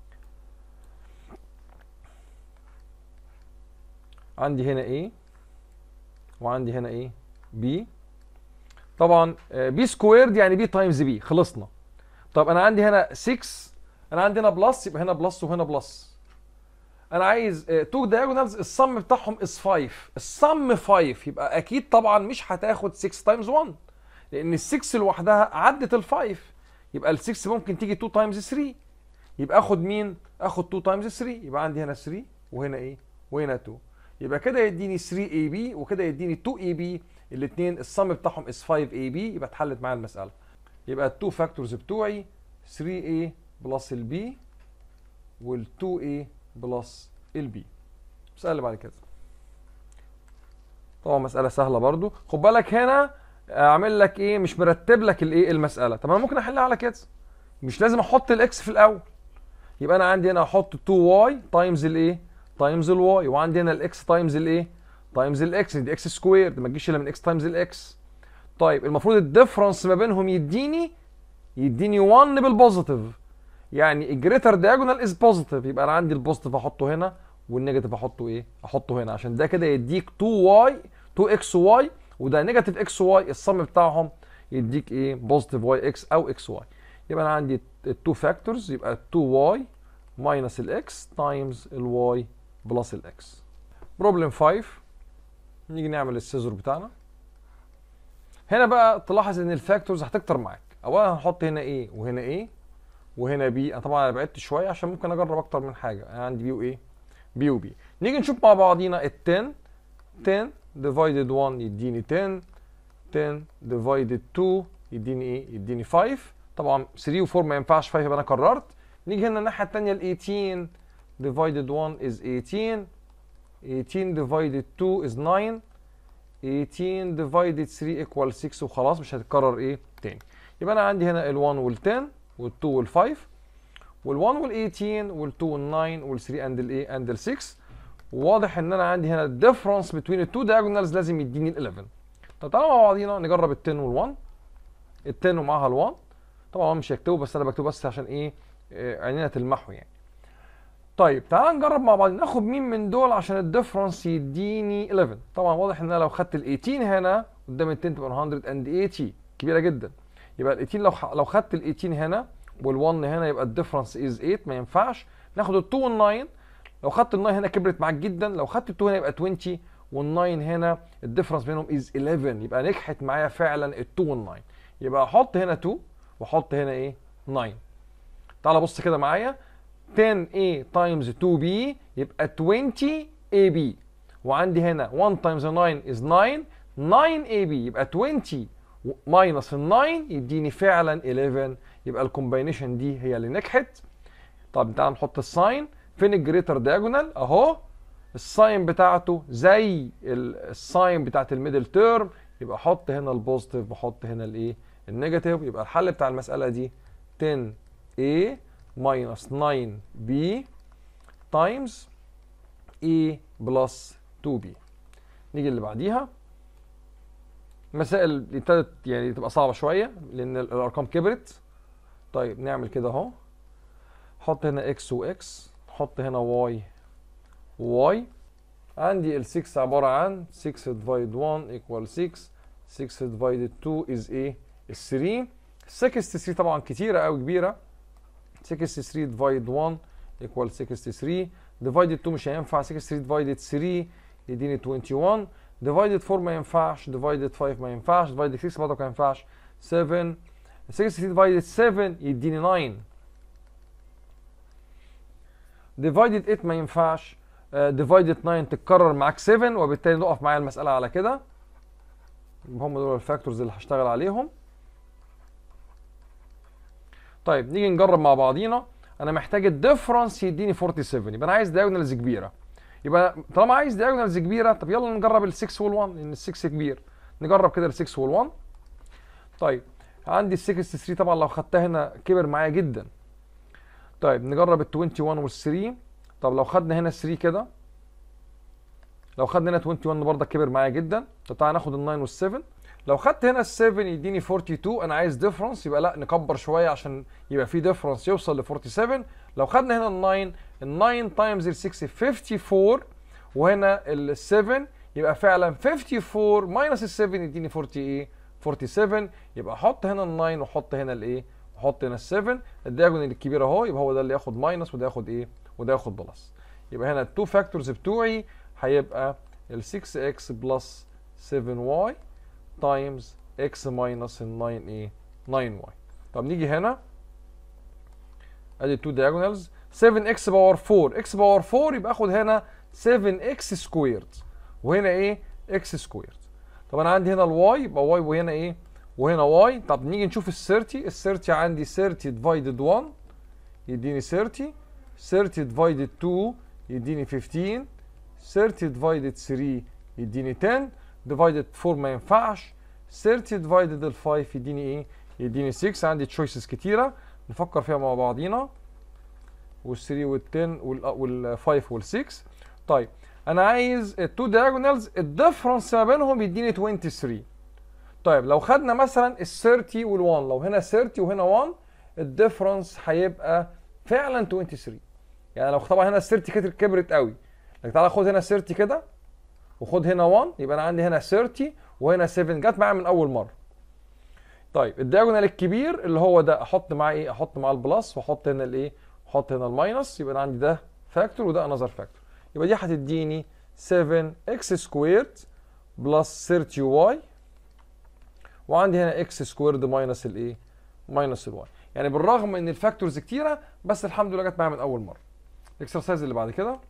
عندي هنا A وعندي هنا ايه B طبعا B سكويرد يعني B تايمز B خلصنا طب انا عندي هنا 6 انا عندي هنا بلس يبقى هنا بلس وهنا بلس انا عايز 2 دايجونالز الصم بتاعهم از 5 الصم 5 يبقى اكيد طبعا مش هتاخد 6 تايمز 1 لان ال 6 لوحدها عدت ال 5 يبقى ال 6 ممكن تيجي 2 تايمز 3 يبقى اخد مين اخد 2 تايمز 3 يبقى عندي هنا 3 وهنا ايه وهنا 2 يبقى كده يديني 3 اي بي وكده يديني 2 اي بي الاثنين الصم بتاعهم از 5 اي بي يبقى اتحلت معايا المساله يبقى ال 2 فاكتورز بتوعي 3 a بلس البي وال 2 a بلس البي المساله اللي بعد كده طبعا مساله سهله برضو خد بالك هنا اعمل لك ايه مش مرتب لك الايه المساله طب انا ممكن احلها على كده مش لازم احط الاكس في الاول يبقى انا عندي هنا احط 2y تايمز الايه تايمز الواي وعندي هنا الاكس تايمز الايه تايمز الاكس دي اكس سكوير ما تجيش الا من اكس تايمز الاكس طيب المفروض الديفرنس ما بينهم يديني يديني 1 بالبوزيتيف يعني الجريتر دايجونال از بوزيتيف يبقى انا عندي البوزيتيف احطه هنا والنيجاتيف احطه ايه احطه هنا عشان ده كده يديك 2 واي 2 اكس واي وده نيجاتيف اكس واي الصم بتاعهم يديك ايه بوزيتيف واي اكس او اكس واي يبقى انا عندي التو فاكتورز يبقى 2 واي ماينس الاكس تايمز الواي بلس الاكس بروبلم 5 نيجي نعمل السيزور بتاعنا هنا بقى تلاحظ ان الفاكتورز هتكتر معاك اولا هنحط هنا ايه وهنا ايه وهنا بي انا طبعا انا بعدت شويه عشان ممكن اجرب اكتر من حاجه انا عندي بي وايه بي وبي نيجي نشوف مع بعضينا ال 10 10 ديفايدد 1 يديني 10 10 ديفايدد 2 يديني ايه يديني 5 طبعا 3 و4 ما ينفعش 5 يبقى انا قررت نيجي هنا الناحيه الثانيه ال 18 divided 1 is 18 18 divided 2 is 9 18 divided 3 equal 6 وخلاص مش هتتكرر ايه تاني يبقى انا عندي هنا ال 1 وال 10 وال 2 وال 5 وال 1 وال 18 وال 2 وال 9 وال 3 اند الايه اند ال 6 واضح ان انا عندي هنا الديفرنس بين التو diagonals لازم يديني ال 11 طب تعالوا مع بعضينا نجرب ال 10 وال 1 ال 10 ومعاها ال 1 طبعا مش هكتبه بس انا بكتبه بس عشان ايه عينينا تلمحه يعني طيب تعال نجرب مع بعض ناخد مين من دول عشان الديفرنس يديني 11 طبعا واضح ان انا لو خدت ال 18 هنا قدام ال 10 تبقى 180 كبيره جدا يبقى ال 18 لو لو خدت ال 18 هنا وال1 هنا يبقى الديفرنس از 8 ما ينفعش ناخد ال2 وال9 لو خدت ال9 هنا كبرت معاك جدا لو خدت ال2 هنا يبقى 20 وال9 هنا الديفرنس بينهم از 11 يبقى نجحت معايا فعلا ال2 وال9 يبقى احط هنا 2 واحط هنا ايه 9 تعال بص كده معايا 10a times 2b يبقى 20ab وعندي هنا 1 times 9 is 9 9ab يبقى 20 ماينس ال 9 يديني فعلا 11 يبقى الكومباينيشن دي هي اللي نجحت طب تعال نحط الساين فين الجريتر دايجونال اهو الساين بتاعته زي الساين بتاعت الميدل تيرم يبقى احط هنا البوزيتيف واحط هنا الايه النيجاتيف يبقى الحل بتاع المساله دي 10a minus 9b times a plus 2b نيجي اللي بعديها مسائل ابتدت يعني تبقى صعبه شويه لان الارقام كبرت طيب نعمل كده اهو حط هنا x و x حط هنا y و y عندي ال 6 عباره عن 6 divided 1 equal 6 6 divided 2 is ايه 3 63 طبعا كتيره قوي كبيره 63 divided 1 equal 63 divided 2 مش هينفع 63 divided 3 يديني 21 divided 4 ما ينفعش divided 5 ما ينفعش divided 6 برضه ما ينفعش 7 63 divided 7 يديني 9 divided 8 ما ينفعش uh, divided 9 تتكرر معاك 7 وبالتالي نقف معايا المسألة على كده هم دول الفاكتورز اللي هشتغل عليهم طيب نيجي نجرب مع بعضينا انا محتاج الديفرنس يديني 47 يبقى انا عايز دايجونالز كبيره يبقى طالما عايز دايجونالز كبيره طب يلا نجرب ال 6 وال 1 لان ال 6 كبير نجرب كده ال 6 وال 1 طيب عندي ال 63 طبعا لو خدتها هنا كبر معايا جدا طيب نجرب ال 21 وال 3 طب لو خدنا هنا 3 كده لو خدنا هنا 21 برضه كبر معايا جدا طب تعالى ناخد ال 9 وال 7 لو خدت هنا ال 7 يديني 42 انا عايز ديفرنس يبقى لا نكبر شويه عشان يبقى في ديفرنس يوصل ل 47 لو خدنا هنا ال 9 ال 9 تايمز ال 6 54 وهنا ال 7 يبقى فعلا 54 ماينس ال 7 يديني 40 ايه 47 يبقى احط هنا ال 9 واحط هنا الايه واحط هنا ال 7 الدياجونال الكبير اهو يبقى هو ده اللي ياخد ماينس وده ياخد ايه وده ياخد بلس يبقى هنا التو فاكتورز بتوعي هيبقى ال 6x بلس 7y تايمز x ماينس ال 9 ايه 9y طب نيجي هنا ادي التو diagonals 7x باور 4 x باور 4 يبقى اخد هنا 7x سكويرد وهنا ايه x سكويرد طب انا عندي هنا الواي يبقى واي وهنا ايه وهنا واي طب نيجي نشوف ال 30 ال 30 عندي 30 ديفايدد 1 يديني 30 30 ديفايدد 2 يديني 15 30 ديفايدد 3 يديني 10 ديفايدد 4 ما ينفعش 30 ديفايدد ال 5 يديني ايه يديني 6 عندي تشويسز كتيره نفكر فيها مع بعضينا وال 3 وال 10 وال 5 وال 6 طيب انا عايز التو دايجونالز الديفرنس ما بينهم يديني 23 طيب لو خدنا مثلا ال 30 وال 1 لو هنا 30 وهنا 1 الديفرنس هيبقى فعلا 23 يعني لو طبعا هنا ال 30 كبرت قوي لكن تعالى خد هنا 30 كده وخد هنا 1 يبقى انا عندي هنا 30 وهنا 7 جت معايا من اول مره طيب الدياجونال الكبير اللي هو ده احط معاه ايه احط معاه البلس واحط هنا الايه احط هنا الماينس يبقى انا عندي ده فاكتور وده انذر فاكتور يبقى دي هتديني 7 اكس سكويرد بلس 30 واي وعندي هنا اكس سكويرد ماينس الايه ماينس الواي يعني بالرغم ان الفاكتورز كتيره بس الحمد لله جت معايا من اول مره الاكسرسايز اللي بعد كده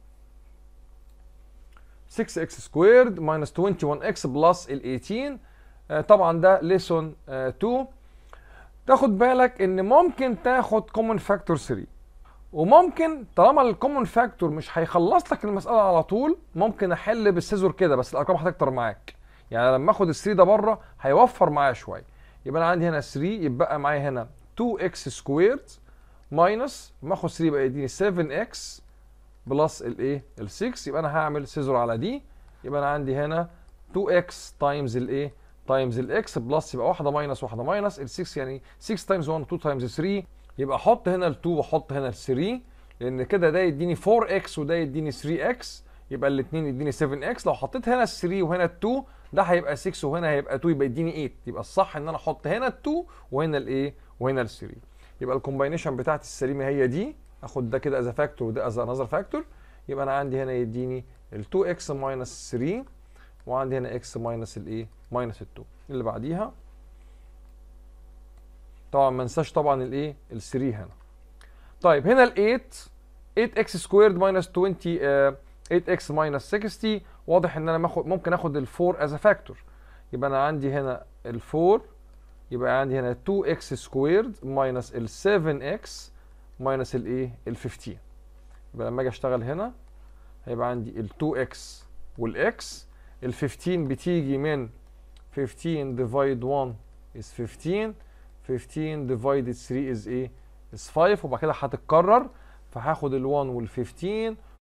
6x سكويرد ماينس 21x بلس ال 18 آه طبعا ده ليسون 2 تاخد بالك ان ممكن تاخد كومن فاكتور 3 وممكن طالما الكومن فاكتور مش هيخلص لك المساله على طول ممكن احل بالسيزور كده بس الارقام هتكتر معاك يعني لما اخد ال 3 ده بره هيوفر معايا شويه يبقى انا عندي هنا 3 يبقى معايا هنا 2x سكويرد ماينس لما اخد 3 يبقى يديني 7x بلس الايه ال 6 يبقى انا هعمل سيزور على دي يبقى انا عندي هنا 2x تايمز الايه تايمز الاكس بلس يبقى واحده ماينس واحده ماينس ال 6 يعني 6 تايمز 1 2 تايمز 3 يبقى احط هنا ال 2 واحط هنا ال 3 لان كده ده يديني 4x وده يديني 3x يبقى الاثنين يديني 7x لو حطيت هنا ال 3 وهنا ال 2 ده هيبقى 6 وهنا هيبقى 2 يبقى يديني 8 يبقى الصح ان انا احط هنا ال 2 وهنا الايه وهنا ال 3 يبقى الكومباينيشن بتاعتي السليمه هي دي اخد ده كده از فاكتور وده از انذر فاكتور يبقى انا عندي هنا يديني ال 2 اكس ماينس 3 وعندي هنا اكس ماينس الايه ماينس ال 2 اللي بعديها طبعا ما انساش طبعا الايه ال 3 هنا طيب هنا ال 8 8 اكس سكويرد ماينس 20 8 اكس ماينس 60 واضح ان انا ماخد ممكن اخد ال 4 از فاكتور يبقى انا عندي هنا ال 4 يبقى عندي هنا 2 اكس سكويرد ماينس ال 7 اكس ماينس الايه ال 15 يبقى لما اجي اشتغل هنا هيبقى عندي ال 2 اكس والاكس ال 15 بتيجي من 15 divide 1 is 15 15 divided 3 is ايه is 5 وبعد كده هتتكرر فهاخد ال 1 وال 15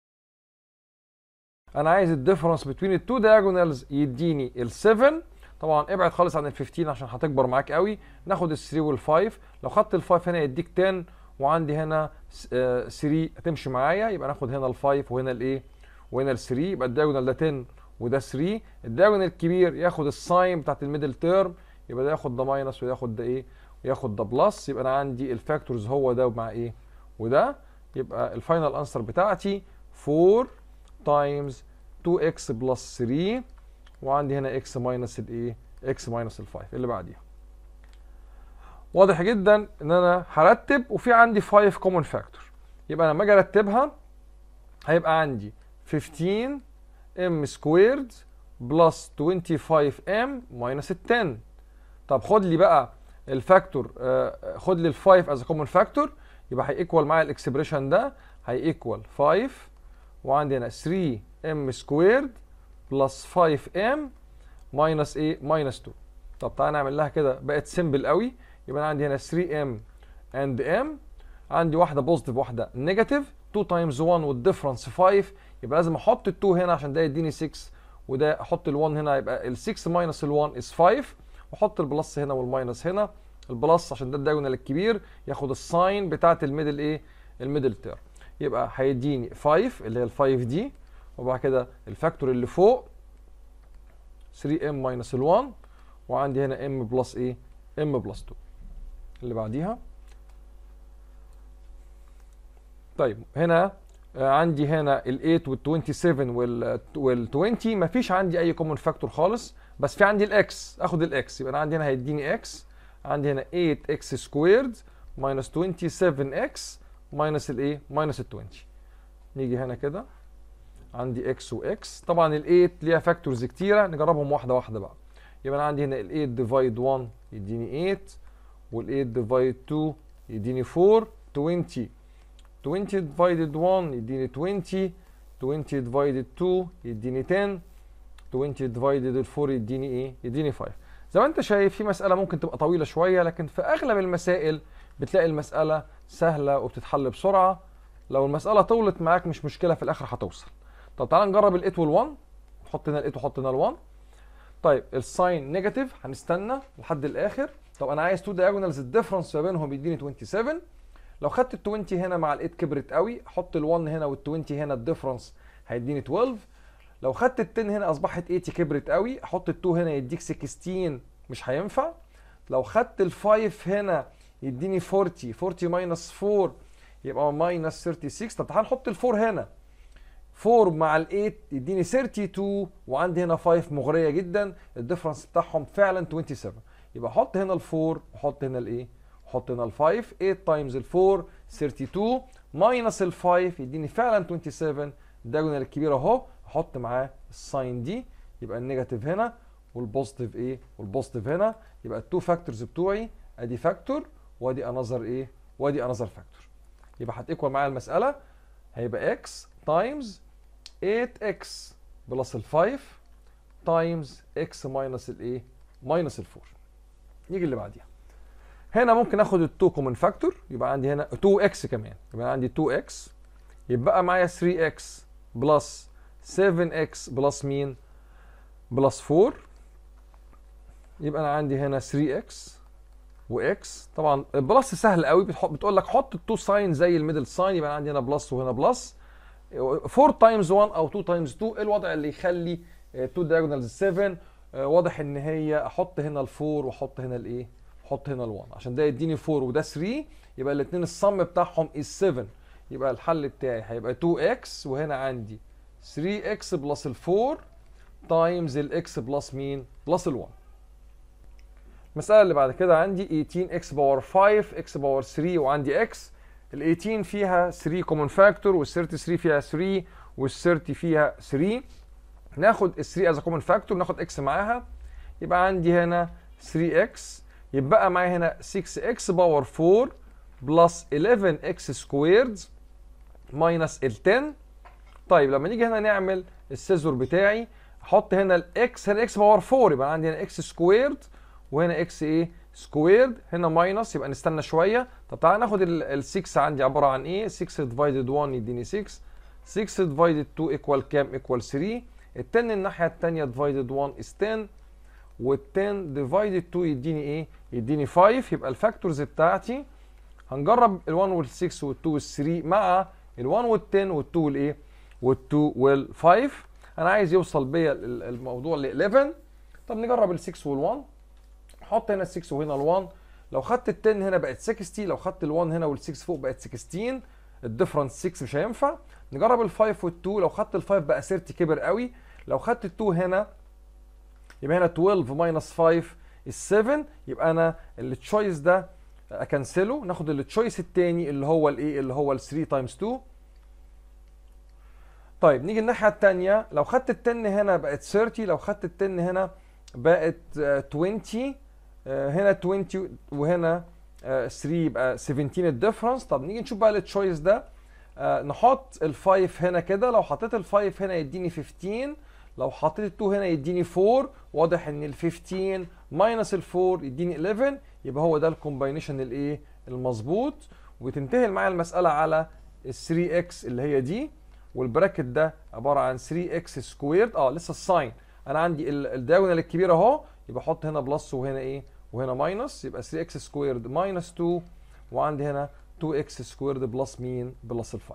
انا عايز الديفرنس بين التو diagonals يديني ال 7 طبعا ابعد خالص عن ال 15 عشان هتكبر معاك قوي ناخد ال 3 وال 5 لو خدت ال 5 هنا يديك 10 وعندي هنا 3 هتمشي معايا يبقى ناخد هنا ال 5 وهنا الايه وهنا ال 3 يبقى الدياجونال ده 10 وده 3 الدياجونال الكبير ياخد الساين بتاعت الميدل تيرم يبقى ده ياخد ده ماينس وياخد ده ايه وياخد ده بلس يبقى انا عندي الفاكتورز هو ده مع ايه وده يبقى الفاينل انسر بتاعتي 4 تايمز 2x بلس 3 وعندي هنا x ماينس الايه x ماينس ال 5 اللي بعديها واضح جدا ان انا هرتب وفي عندي 5 كومن فاكتور يبقى لما اجي ارتبها هيبقى عندي 15 m سكويرد بلس 25 m ماينس ال 10 طب خد لي بقى الفاكتور آه خد لي ال 5 از كومن فاكتور يبقى هيكوال معايا الاكسبريشن ده هيكوال 5 وعندي هنا 3 m سكويرد بلس 5 m ماينس ايه ماينس 2 طب تعالى نعمل لها كده بقت سيمبل قوي يبقى انا عندي هنا 3 m اند m عندي واحده بوزيتيف واحده نيجاتيف 2 تايمز 1 والديفرنس 5 يبقى لازم احط ال 2 هنا عشان ده يديني 6 وده احط ال 1 هنا يبقى ال 6 ماينس ال 1 از 5 واحط البلس هنا والماينس هنا البلس عشان ده الدايجونال الكبير ياخد الساين بتاعت الميدل ايه الميدل تيرم يبقى هيديني 5 اللي هي ال 5 دي وبعد كده الفاكتور اللي فوق 3 ام ماينس ال 1 وعندي هنا ام بلس ايه ام بلس 2 اللي بعديها طيب هنا عندي هنا ال 8 وال 27 وال وال 20 مفيش عندي اي كومن فاكتور خالص بس في عندي الاكس اخد الاكس يبقى انا عندي هنا هيديني اكس عندي هنا 8 اكس سكويرد ماينس 27 اكس ماينس الايه ماينس ال 20 نيجي هنا كده عندي اكس واكس طبعا ال 8 ليها فاكتورز كتيره نجربهم واحده واحده بقى يبقى انا عندي هنا ال 8 ديفايد 1 يديني 8 وال 8 ديفايد 2 يديني 4 20 20 ديفايدد 1 يديني 20 20 ديفايدد 2 يديني 10 20 ديفايدد 4 يديني ايه يديني 5 زي ما انت شايف في مساله ممكن تبقى طويله شويه لكن في اغلب المسائل بتلاقي المساله سهله وبتتحل بسرعه لو المساله طولت معاك مش مشكله في الاخر هتوصل طب تعال نجرب ال 8 وال 1 نحط هنا ال 8 وحط هنا ال 1 طيب الساين نيجاتيف هنستنى لحد الاخر طب انا عايز تو دايجونالز الديفرنس ما بينهم يديني 27 لو خدت ال 20 هنا مع ال 8 كبرت قوي احط ال 1 هنا وال 20 هنا الديفرنس هيديني 12 لو خدت ال 10 هنا اصبحت 80 كبرت قوي احط ال 2 هنا يديك 16 مش هينفع لو خدت ال 5 هنا يديني 40 40 ماينس 4 يبقى ماينس 36 طب تعال نحط ال 4 هنا 4 مع ال 8 يديني 32 وعندي هنا 5 مغريه جدا الديفرنس بتاعهم فعلا 27 يبقى احط هنا ال 4 واحط هنا الايه احط هنا ال 5 8 تايمز ال 4 32 ماينس ال 5 يديني فعلا 27 الدايجونال الكبير اهو احط معاه الساين دي يبقى النيجاتيف هنا والبوزيتيف ايه والبوزيتيف هنا يبقى التو فاكتورز بتوعي ادي فاكتور وادي انذر ايه وادي انذر فاكتور يبقى هتيكوال معايا المساله هيبقى اكس تايمز 8x بلس ال 5 تايمز x ماينس الايه ماينس ال 4 نيجي اللي بعديها هنا ممكن اخد ال 2 كومن فاكتور يبقى عندي هنا 2x كمان يبقى عندي 2x يبقى معايا 3x بلس 7x بلس مين بلس 4 يبقى انا عندي هنا 3x واكس طبعا البلس سهل قوي بتحط بتقول لك حط التو ساين زي الميدل ساين يبقى انا عندي هنا بلس وهنا بلس 4 تايمز 1 او 2 تايمز 2 ايه الوضع اللي يخلي 2 دايجونالز 7 واضح ان هي احط هنا ال 4 واحط هنا الايه حط هنا ال1 عشان ده يديني 4 وده 3 يبقى الاثنين الصم بتاعهم is 7 يبقى الحل بتاعي هيبقى 2x وهنا عندي 3x بلس ال 4 تايمز الاكس بلس مين؟ بلس ال 1 المسألة اللي بعد كده عندي 18x باور 5 x باور 3 وعندي x ال 18 فيها 3 كومن فاكتور وال 33 فيها 3 وال 30 فيها 3 ناخد ال 3 از كومن فاكتور ناخد x معاها يبقى عندي هنا 3x يبقى معايا هنا 6x باور 4 بلس 11x سكويرد ماينس ال 10 طيب لما نيجي هنا نعمل السيزور بتاعي احط هنا الاكس هنا اكس باور 4 يبقى عندي هنا اكس سكويرد وهنا اكس ايه سكويرد هنا ماينس يبقى نستنى شويه طب تعالى ناخد ال 6 عندي عباره عن ايه 6 ديفايدد 1 يديني 6 6 ديفايدد 2 ايكوال كام ايكوال 3 ال 10 الناحيه الثانيه ديفايدد 1 از 10 وال 10 ديفايدد 2 يديني ايه يديني 5 يبقى الفاكتورز بتاعتي هنجرب ال 1 وال 6 وال 2 وال 3 مع ال 1 وال 10 وال 2 والايه وال 2 وال 5 انا عايز يوصل بيا الموضوع ل 11 طب نجرب ال 6 وال 1 حط هنا ال 6 وهنا ال 1 لو خدت ال 10 هنا بقت 60 لو خدت ال 1 هنا وال 6 فوق بقت 16 الديفرنس 6 مش هينفع نجرب ال 5 وال 2 لو خدت ال 5 بقى 30 كبر قوي لو خدت ال 2 هنا يبقى هنا 12 ماينس 5 ال 7 يبقى انا التشويس ده اكنسله ناخد التشويس الثاني اللي هو الايه اللي هو ال 3 تايمز 2 طيب نيجي الناحيه الثانيه لو خدت ال 10 هنا بقت 30 لو خدت ال 10 هنا بقت 20 هنا 20 وهنا 3 يبقى 17 الديفرنس طب نيجي نشوف بقى التشويس ده نحط ال 5 هنا كده لو حطيت ال 5 هنا يديني 15 لو حطيت ال 2 هنا يديني 4 واضح ان ال 15 ماينس ال 4 يديني 11 يبقى هو ده الكومباينيشن الايه المظبوط وتنتهي معايا المساله على ال 3 اكس اللي هي دي والبراكت ده عباره عن 3 اكس سكويرد اه لسه الساين انا عندي الدايجونال الكبير اهو يبقى احط هنا بلس وهنا ايه وهنا ماينس يبقى 3 اكس سكويرد ماينس 2 وعندي هنا 2 اكس سكويرد بلس مين بلس ال 5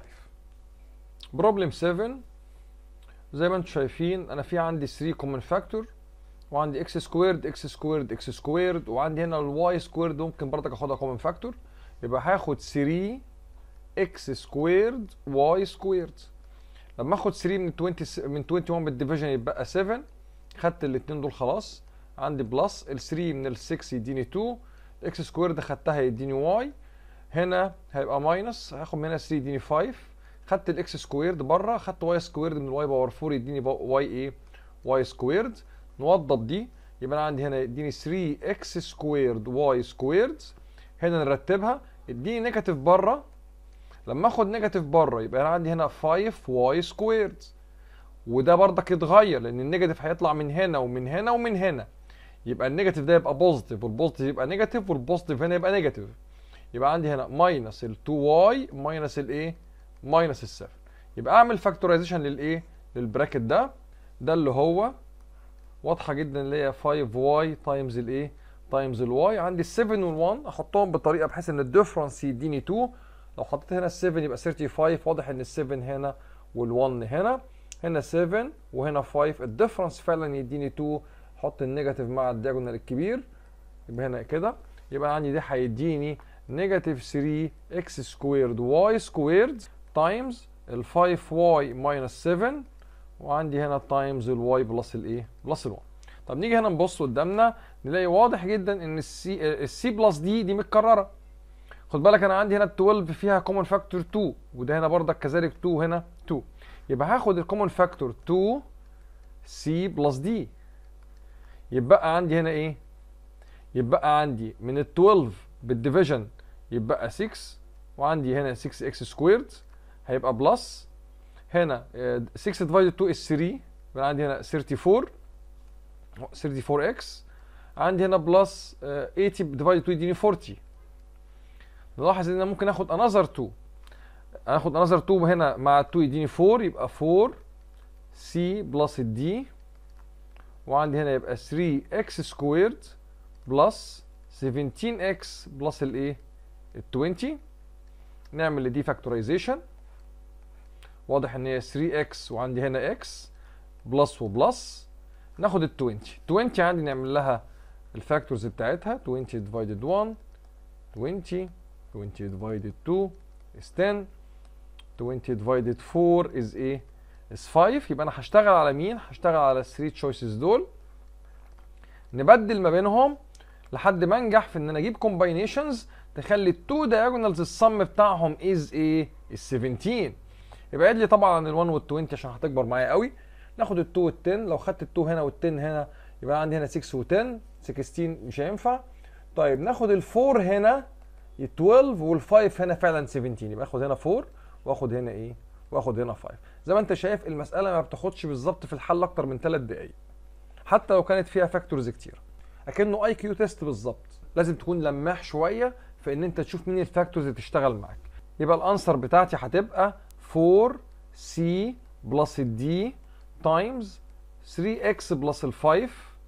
بروبلم 7 زي ما انتم شايفين انا في عندي 3 كومن فاكتور وعندي اكس سكويرد اكس سكويرد اكس سكويرد وعندي هنا الواي سكويرد ممكن برضك اخدها كومن فاكتور يبقى هاخد 3 اكس سكويرد واي سكويرد لما اخد 3 من 20 من 21 بالديفيجن يبقى 7 خدت الاثنين دول خلاص عندي بلس ال 3 من ال 6 يديني 2 اكس سكويرد خدتها يديني واي هنا هيبقى ماينس هاخد من هنا 3 يديني 5 خدت الاكس سكويرد بره خدت واي سكويرد من الواي باور 4 يديني واي ايه واي سكويرد نوضب دي يبقى انا عندي هنا يديني 3 اكس سكويرد واي سكويرد هنا نرتبها اديني نيجاتيف بره لما اخد نيجاتيف بره يبقى انا عندي هنا 5 واي سكويرد وده برضك يتغير لان النيجاتيف هيطلع من هنا ومن هنا ومن هنا يبقى النيجاتيف ده يبقى بوزيتيف والبوزيتيف يبقى نيجاتيف والبوزيتيف هنا يبقى نيجاتيف يبقى عندي هنا ماينس ال 2 واي ماينس الايه ماينس ال 7 يبقى اعمل فاكتورايزيشن للايه للبراكت ده ده اللي هو واضحه جدا اللي هي 5 واي تايمز الايه تايمز الواي عندي ال 7 وال 1 احطهم بطريقه بحيث ان الديفرنس يديني 2 لو حطيت هنا ال 7 يبقى 35 واضح ان ال 7 هنا وال 1 هنا هنا 7 وهنا 5 الديفرنس فعلا يديني 2 احط النيجاتيف مع الدياجونال الكبير يبقى هنا كده يبقى عندي دي هيديني نيجاتيف 3 اكس سكويرد واي سكويرد تايمز ال 5 واي ماينس 7 وعندي هنا تايمز الواي بلس الايه بلس ال1 طب نيجي هنا نبص قدامنا نلاقي واضح جدا ان السي السي بلس دي دي متكرره خد بالك انا عندي هنا ال 12 فيها كومن فاكتور 2 وده هنا برضك كذلك 2 هنا 2 يبقى هاخد الكومن فاكتور 2 سي بلس دي يبقى عندي هنا ايه يبقى عندي من ال 12 بالديفيجن يبقى 6 وعندي هنا 6 اكس سكويرد هيبقى بلس هنا 6 ديفايدد 2 is 3 يبقى عندي هنا 34 34 اكس عندي هنا بلس 80 ديفايدد 2 يديني 40 نلاحظ ان انا ممكن اخد انذر 2 اخد انذر 2 هنا مع 2 يديني 4 يبقى 4 سي بلس الدي وعندي هنا يبقى 3 اكس سكويرد بلس 17 اكس بلس الايه ال 20 نعمل لدي فاكتورايزيشن واضح ان هي 3 اكس وعندي هنا اكس بلس وبلس ناخد ال 20 20 عندي نعمل لها الفاكتورز بتاعتها 20 divided 1 20 20 divided 2 is 10 20 divided 4 is ايه is 5 يبقى انا هشتغل على مين هشتغل على ال 3 choices دول نبدل ما بينهم لحد ما انجح في ان انا اجيب combinations تخلي التو diagonals الصم بتاعهم is ايه is 17 يبعد لي طبعا عن ال 1 وال 20 عشان هتكبر معايا قوي ناخد ال 2 وال 10 لو خدت ال 2 هنا وال 10 هنا يبقى عندي هنا 6 و 10 16 مش هينفع طيب ناخد ال 4 هنا 12 وال 5 هنا فعلا 17 يبقى اخد هنا 4 واخد هنا ايه واخد هنا 5 زي ما انت شايف المساله ما بتاخدش بالظبط في الحل اكتر من 3 دقائق حتى لو كانت فيها فاكتورز كتير اكنه اي كيو تيست بالظبط لازم تكون لماح شويه في ان انت تشوف مين الفاكتورز اللي تشتغل معاك يبقى الانسر بتاعتي هتبقى 4 سي بلس الدي تايمز 3 اكس بلس ال 5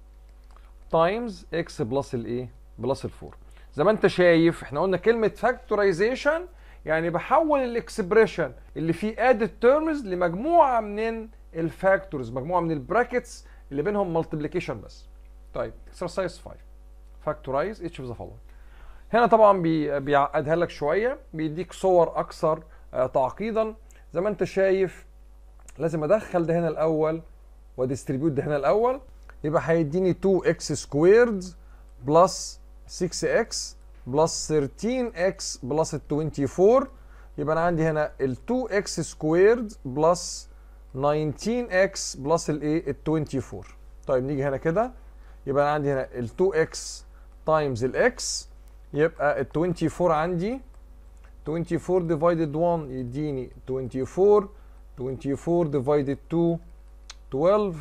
تايمز اكس بلس الايه بلس ال 4 زي ما انت شايف احنا قلنا كلمه فاكتورايزيشن يعني بحول الاكسبريشن اللي فيه ادد تيرمز لمجموعه من الفاكتورز مجموعه من البراكتس اللي بينهم مالتيبليكيشن بس طيب اكسرسايز 5 فاكتورايز each of the following هنا طبعا بي بيعقدها لك شويه بيديك صور اكثر آه تعقيدا زي ما انت شايف لازم ادخل ده هنا الاول وديستريبيوت ده هنا الاول يبقى هيديني 2 اكس سكويرد بلس 6 اكس بلس 13 اكس بلس ال 24 يبقى انا عندي هنا ال 2 اكس سكويرد بلس 19 اكس بلس الايه ال 24 طيب نيجي هنا كده يبقى انا عندي هنا ال 2 اكس تايمز الاكس يبقى ال 24 عندي 24 divided 1 يديني 24 24 divided 2 12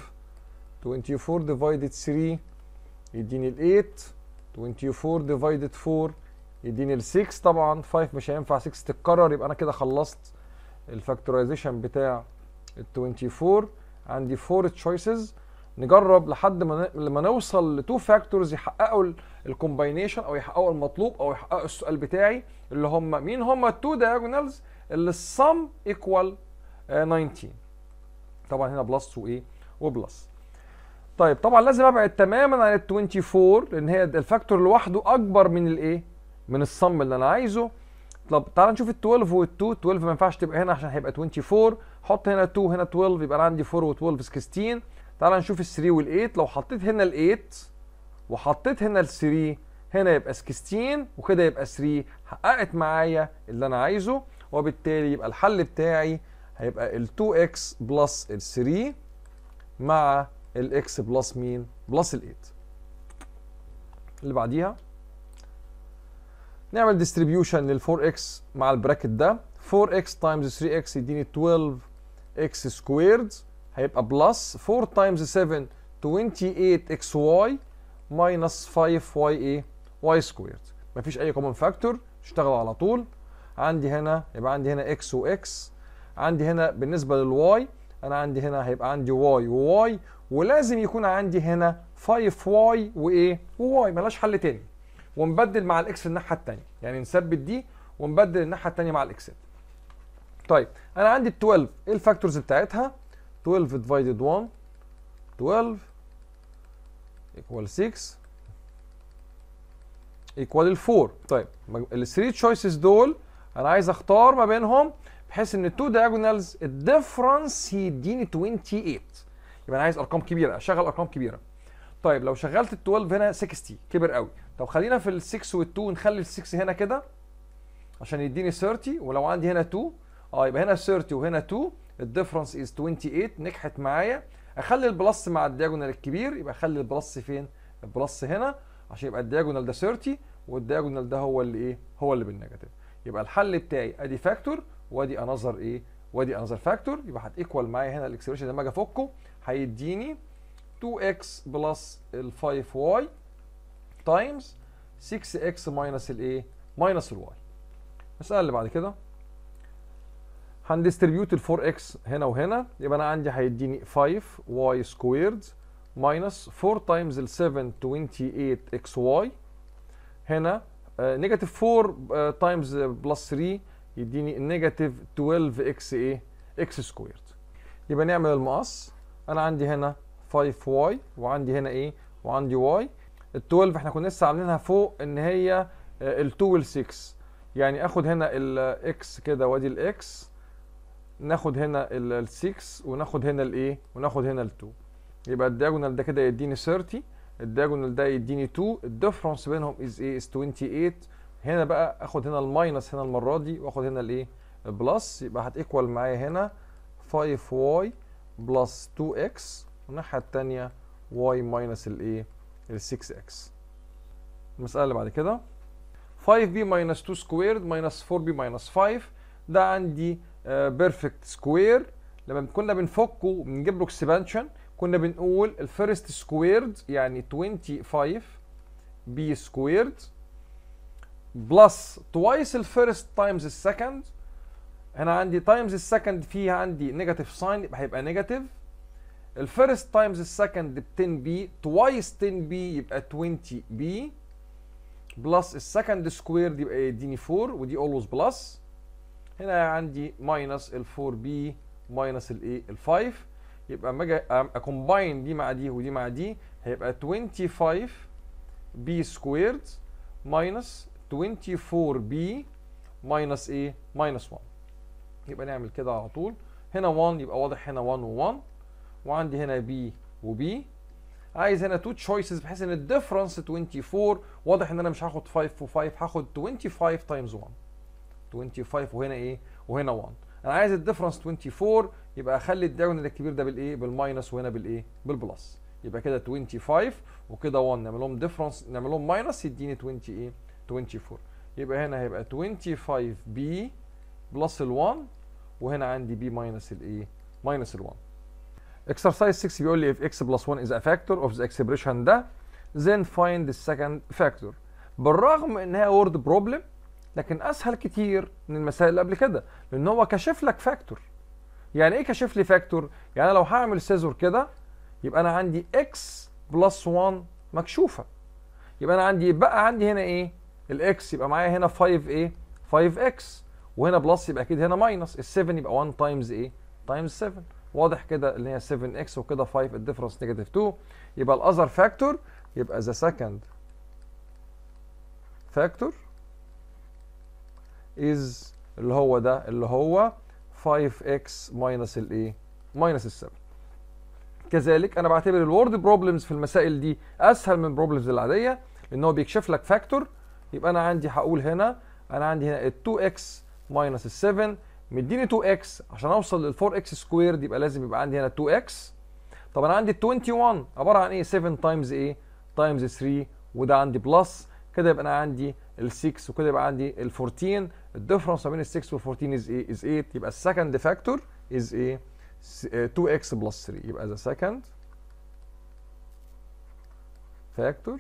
24 divided 3 يديني ال 8 24 divided 4 يديني ال 6 طبعا 5 مش هينفع 6 تتكرر يبقى انا كده خلصت الفاكتورايزيشن بتاع ال 24 عندي 4 تشويسز نجرب لحد ما لما نوصل لتو فاكتورز يحققوا الكومباينيشن او يحققوا المطلوب او يحققوا السؤال بتاعي اللي هم مين هم التو diagonals اللي السم ايكوال 19 طبعا هنا بلس وايه وبلس طيب طبعا لازم ابعد تماما عن ال 24 لان هي الفاكتور لوحده اكبر من الايه من الصم اللي انا عايزه طب تعال نشوف ال 12 وال 2 12 ما ينفعش تبقى هنا عشان هيبقى 24 حط هنا 2 هنا 12 يبقى انا عندي 4 و12 16 تعال نشوف ال 3 وال 8 لو حطيت هنا ال 8 وحطيت هنا ال 3 هنا يبقى 16 وكده يبقى 3 حققت معايا اللي انا عايزه وبالتالي يبقى الحل بتاعي هيبقى ال 2x بلس ال 3 مع الاكس بلس مين؟ بلس ال 8 اللي بعديها نعمل ديستريبيوشن لل 4x مع البراكت ده 4x تايمز 3x يديني 12x سكويرد هيبقى بلس 4 تايمز 7 28xy ماينس 5y ايه؟ y سكويرد مفيش اي كومن فاكتور اشتغل على طول عندي هنا يبقى عندي هنا x و x عندي هنا بالنسبه للواي انا عندي هنا هيبقى عندي واي وواي ولازم يكون عندي هنا 5 واي وايه وواي ملهاش حل تاني ونبدل مع الاكس الناحيه الثانيه يعني نثبت دي ونبدل الناحيه الثانيه مع الاكسات طيب انا عندي ال 12 ايه الفاكتورز بتاعتها 12 ديفايدد 1 12 ايكوال 6 ايكوال 4 طيب ال 3 تشويسز دول انا عايز اختار ما بينهم بحيث ان التو diagonals الديفرنس يديني 28 يبقى انا عايز ارقام كبيره اشغل ارقام كبيره طيب لو شغلت ال 12 هنا 60 كبر قوي طب خلينا في ال 6 وال 2 نخلي ال 6 هنا كده عشان يديني 30 ولو عندي هنا 2 اه يبقى هنا 30 وهنا 2 الديفرنس از 28 نجحت معايا اخلي البلس مع الدياجونال الكبير يبقى اخلي البلس فين البلس هنا عشان يبقى الدياجونال ده 30 والدياجونال ده هو اللي ايه هو اللي بالنيجاتيف يبقى الحل بتاعي ادي فاكتور وادي انذر ايه وادي انذر فاكتور يبقى هتيكوال معايا هنا الاكسبريشن لما اجي افكه هيديني 2x بلس ال 5y تايمز 6x ماينس الايه ماينس الواي المساله اللي بعد كده هنديستريبيوت ال 4x هنا وهنا يبقى انا عندي هيديني 5y سكويرد ماينس 4 تايمز ال 7 28xy هنا نيجاتيف 4 تايمز بلس 3 يديني نيجاتيف 12 اكس ايه اكس سكويرد يبقى نعمل المقص انا عندي هنا 5 واي وعندي هنا ايه وعندي واي ال 12 احنا كنا لسه عاملينها فوق ان هي ال 2 وال 6 يعني اخد هنا الاكس كده وادي الاكس ناخد هنا ال 6 وناخد هنا الايه وناخد هنا ال 2 يبقى الدياجونال ده كده يديني 30 الدياجونال ده يديني 2 الديفرنس بينهم از ايه از 28 هنا بقى اخد هنا الماينس هنا المره دي واخد هنا الايه البلس يبقى هتيكوال معايا هنا 5y بلس 2x والناحيه الثانيه y ماينس الايه ال 6x المساله اللي بعد كده 5b minus 2 squared minus 4b minus 5 ده عندي بيرفكت uh, سكوير لما كنا بنفكه بنجيب له اكسبانشن كنا بنقول الفيرست سكويرد يعني 25 b سكويرد بلس توايس الفيرست تايمز السكند هنا عندي تايمز السكند فيها عندي نيجاتيف ساين يبقى هيبقى نيجاتيف الفيرست تايمز السكند ب 10 بي توايس 10 بي يبقى 20 بي بلس السكند سكوير يبقى يديني 4 ودي اولويز بلس هنا عندي ماينس ال 4 بي ماينس الايه ال 5 يبقى اما اجي اكومباين دي مع دي ودي مع دي هيبقى 25 بي سكويرد ماينس 24 بي ماينس ايه ماينس 1 يبقى نعمل كده على طول هنا 1 يبقى واضح هنا 1 و1 وعندي هنا بي وبي عايز هنا تو تشويسز بحيث ان الديفرنس 24 واضح ان انا مش هاخد 5 و5 هاخد 25 تايمز 1 25 وهنا ايه وهنا 1 انا عايز الديفرنس 24 يبقى اخلي الدياجونال الكبير ده بالايه بالماينس وهنا بالايه بالبلس يبقى كده 25 وكده 1 نعمل لهم ديفرنس نعمل لهم ماينس يديني 20 ايه 24 يبقى هنا هيبقى 25 بي بلس ال 1 وهنا عندي بي ماينس الايه ماينس ال 1 exercise 6 بيقول لي if x plus 1 is a factor of the expression ده then find the second factor بالرغم ان هي word problem لكن اسهل كتير من المسائل اللي قبل كده لان هو كشف لك فاكتور يعني ايه كشف لي فاكتور يعني لو هعمل سيزور كده يبقى انا عندي x بلس 1 مكشوفه يبقى انا عندي بقى عندي هنا ايه الاكس يبقى معايا هنا 5 ايه 5x وهنا بلس يبقى اكيد هنا ماينس ال 7 يبقى 1 تايمز ايه تايمز 7 واضح كده ان هي 7x وكده 5 الديفرنس نيجاتيف 2 يبقى الاذر فاكتور يبقى ذا سكند فاكتور از اللي هو ده اللي هو 5x ماينس الايه ماينس ال 7 كذلك انا بعتبر الورد بروبلمز في المسائل دي اسهل من البروبلمز العاديه لان هو بيكشف لك فاكتور يبقى انا عندي هقول هنا انا عندي هنا ال 2x ماينس ال 7 مديني 2x عشان اوصل لل 4x سكويرد يبقى لازم يبقى عندي هنا 2x طب انا عندي ال 21 عباره عن ايه 7 تايمز ايه تايمز 3 وده عندي بلس كده يبقى انا عندي ال 6 وكده يبقى عندي ال 14 الديفرنس ما بين ال 6 وال 14 از ايه از 8 يبقى السكند فاكتور از ايه 2x بلس 3 يبقى ذا سكند فاكتور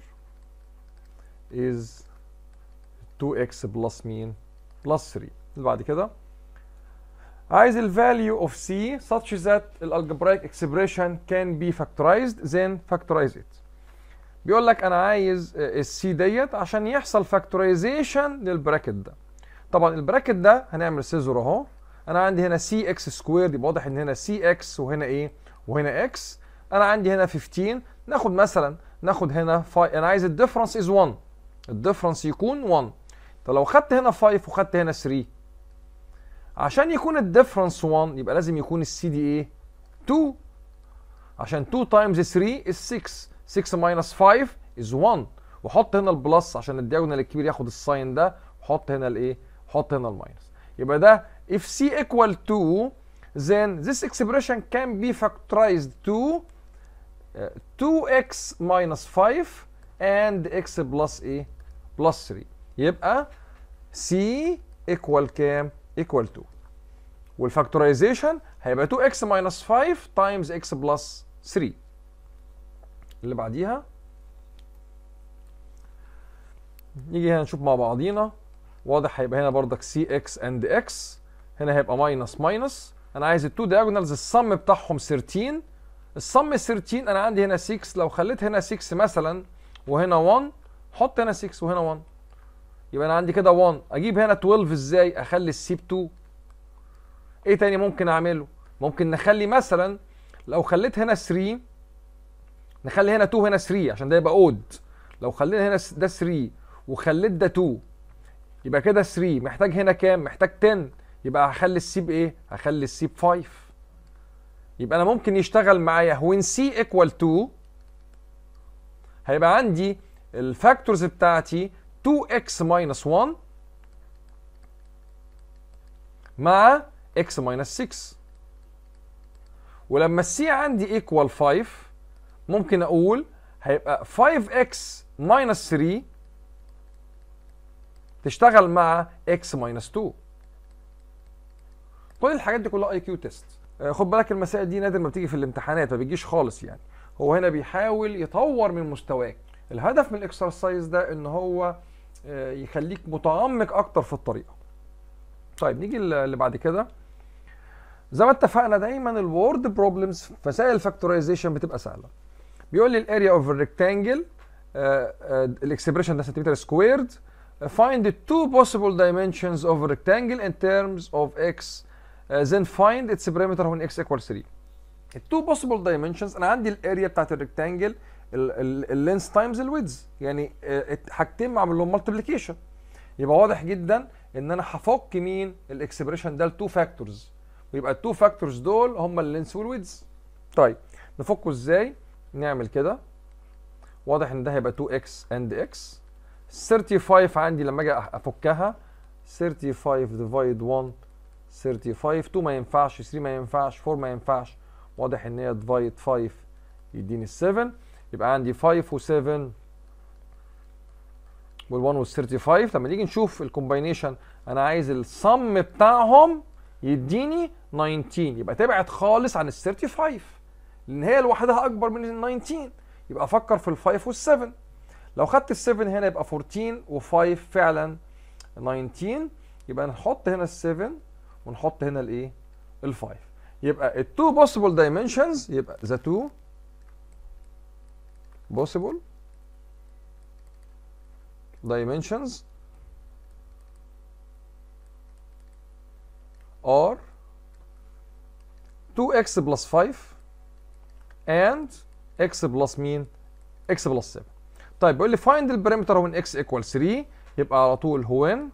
is 2x بلس مين بلس 3 اللي بعد كده عايز ال value of c such that ال algebraic expression can be factorized then factorize it بيقول لك انا عايز السي ديت عشان يحصل فاكتورايزيشن للبراكت ده طبعا البراكت ده هنعمل سيزور اهو انا عندي هنا سي اكس سكوير يبقى واضح ان هنا سي اكس وهنا ايه وهنا اكس انا عندي هنا 15 ناخد مثلا ناخد هنا 5 انا عايز الديفرنس از 1 الديفرنس يكون 1 طب لو خدت هنا 5 وخدت هنا 3 عشان يكون الديفرنس 1 يبقى لازم يكون السي دي ايه 2 عشان 2 تايمز 3 is 6 6 minus 5 is 1 وحط هنا البلس عشان الدياجونال الكبير ياخد الساين ده وحط هنا الايه حط هنا الماينس يبقى ده if c equal 2 then this expression can be factorized to uh, 2x minus 5 and x plus ايه plus 3 يبقى c equal كام equal 2 والفاكتورايزيشن هيبقى 2x minus 5 times x plus 3 اللي بعديها نيجي هنا نشوف مع بعضينا واضح هيبقى هنا بردك سي اكس اند اكس هنا هيبقى ماينس ماينس انا عايز التو دياجونالز الصم بتاعهم 13 الصم 13 انا عندي هنا 6 لو خليت هنا 6 مثلا وهنا 1 حط هنا 6 وهنا 1 يبقى انا عندي كده 1 اجيب هنا 12 ازاي اخلي السي ب 2 ايه تاني ممكن اعمله ممكن نخلي مثلا لو خليت هنا 3 نخلي هنا 2 هنا 3 عشان ده يبقى اود لو خلينا هنا س- ده 3 وخليت ده 2 يبقى كده 3 محتاج هنا كام محتاج 10 يبقى هخلي السي بايه هخلي السي ب 5 يبقى انا ممكن يشتغل معايا when c equal 2 هيبقى عندي الفاكتورز بتاعتي 2x minus 1 مع x minus 6 ولما السي عندي equal 5 ممكن اقول هيبقى 5x minus 3 تشتغل مع x minus 2 كل الحاجات دي كلها اي كيو تيست خد بالك المسائل دي نادر ما بتيجي في الامتحانات ما بيجيش خالص يعني هو هنا بيحاول يطور من مستواك الهدف من الاكسرسايز ده ان هو آه، يخليك متعمق اكتر في الطريقه طيب نيجي اللي بعد كده زي ما اتفقنا دايما الوورد بروبلمز في مسائل الفاكتورايزيشن بتبقى سهله بيقول لي الاريا اوف الريكتانجل الاكسبريشن ده سنتيمتر سكويرد find the two possible dimensions of a rectangle in terms of x uh, then find its perimeter when x equals 3 التو possible dimensions انا عندي الاريا بتاعت الريكتانجل اللينس تايمز الويدز يعني آه، حاجتين بعمل لهم مالتيبليكيشن يبقى واضح جدا ان انا هفك مين الاكسبريشن ده لتو فاكتورز ويبقى التو فاكتورز دول هم اللينس والويدز طيب نفكه ازاي نعمل كده واضح ان ده هيبقى 2x and x 35 عندي لما اجي افكها 35 ديفايد 1 35 2 ما ينفعش 3 ما ينفعش 4 ما ينفعش واضح ان هي ديفايد 5 يديني 7 يبقى عندي 5 و7 وال1 وال 35 لما نيجي نشوف الكومباينيشن انا عايز الصم بتاعهم يديني 19 يبقى تبعد خالص عن ال 35 لان هي لوحدها اكبر من ال 19 يبقى افكر في ال5 وال7 لو خدت ال 7 هنا يبقى 14 و5 فعلا 19 يبقى نحط هنا ال 7 ونحط هنا الايه ال 5 يبقى ال two possible dimensions يبقى the two possible dimensions are 2x plus 5 and x plus مين x plus 7 طيب بيقول لي find the perimeter when x equals 3 يبقى على طول when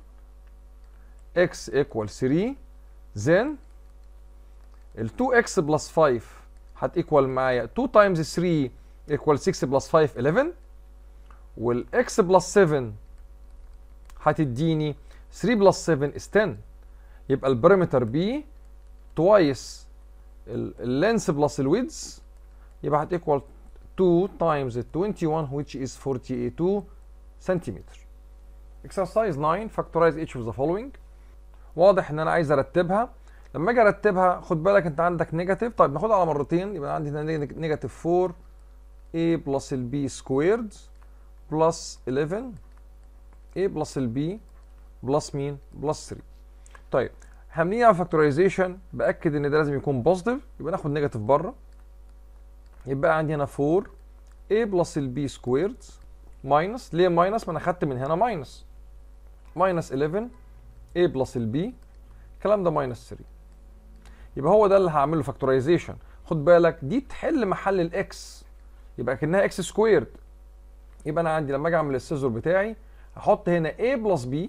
x equals 3 then ال 2x plus 5 هتيكوال معايا 2 times 3 equal 6 plus 5 11 وال x plus 7 هتديني 3 plus 7 is 10 يبقى البريمتر B twice اللينس بلس الويدز يبقى هتيكوال 2 times 21 which is 42 سنتيمتر exercise 9 factorize each of the following واضح ان انا عايز ارتبها لما اجي ارتبها خد بالك انت عندك نيجاتيف طيب ناخدها على مرتين يبقى عندي هنا نيجاتيف 4 a بلس البي سكويرد بلس 11 a بلس البي بلس مين بلس 3 طيب هنيجي على فاكتورايزيشن باكد ان ده لازم يكون بوزيتيف يبقى ناخد نيجاتيف بره يبقى عندي هنا 4 a بلس البي سكويرد ماينس ليه ماينس ما انا خدت من هنا ماينس ماينس 11 a بلس البي الكلام ده ماينس 3 يبقى هو ده اللي هعمله فاكتورايزيشن خد بالك دي تحل محل الاكس يبقى كانها اكس سكويرد يبقى انا عندي لما اجي اعمل السيزور بتاعي هحط هنا a بلس b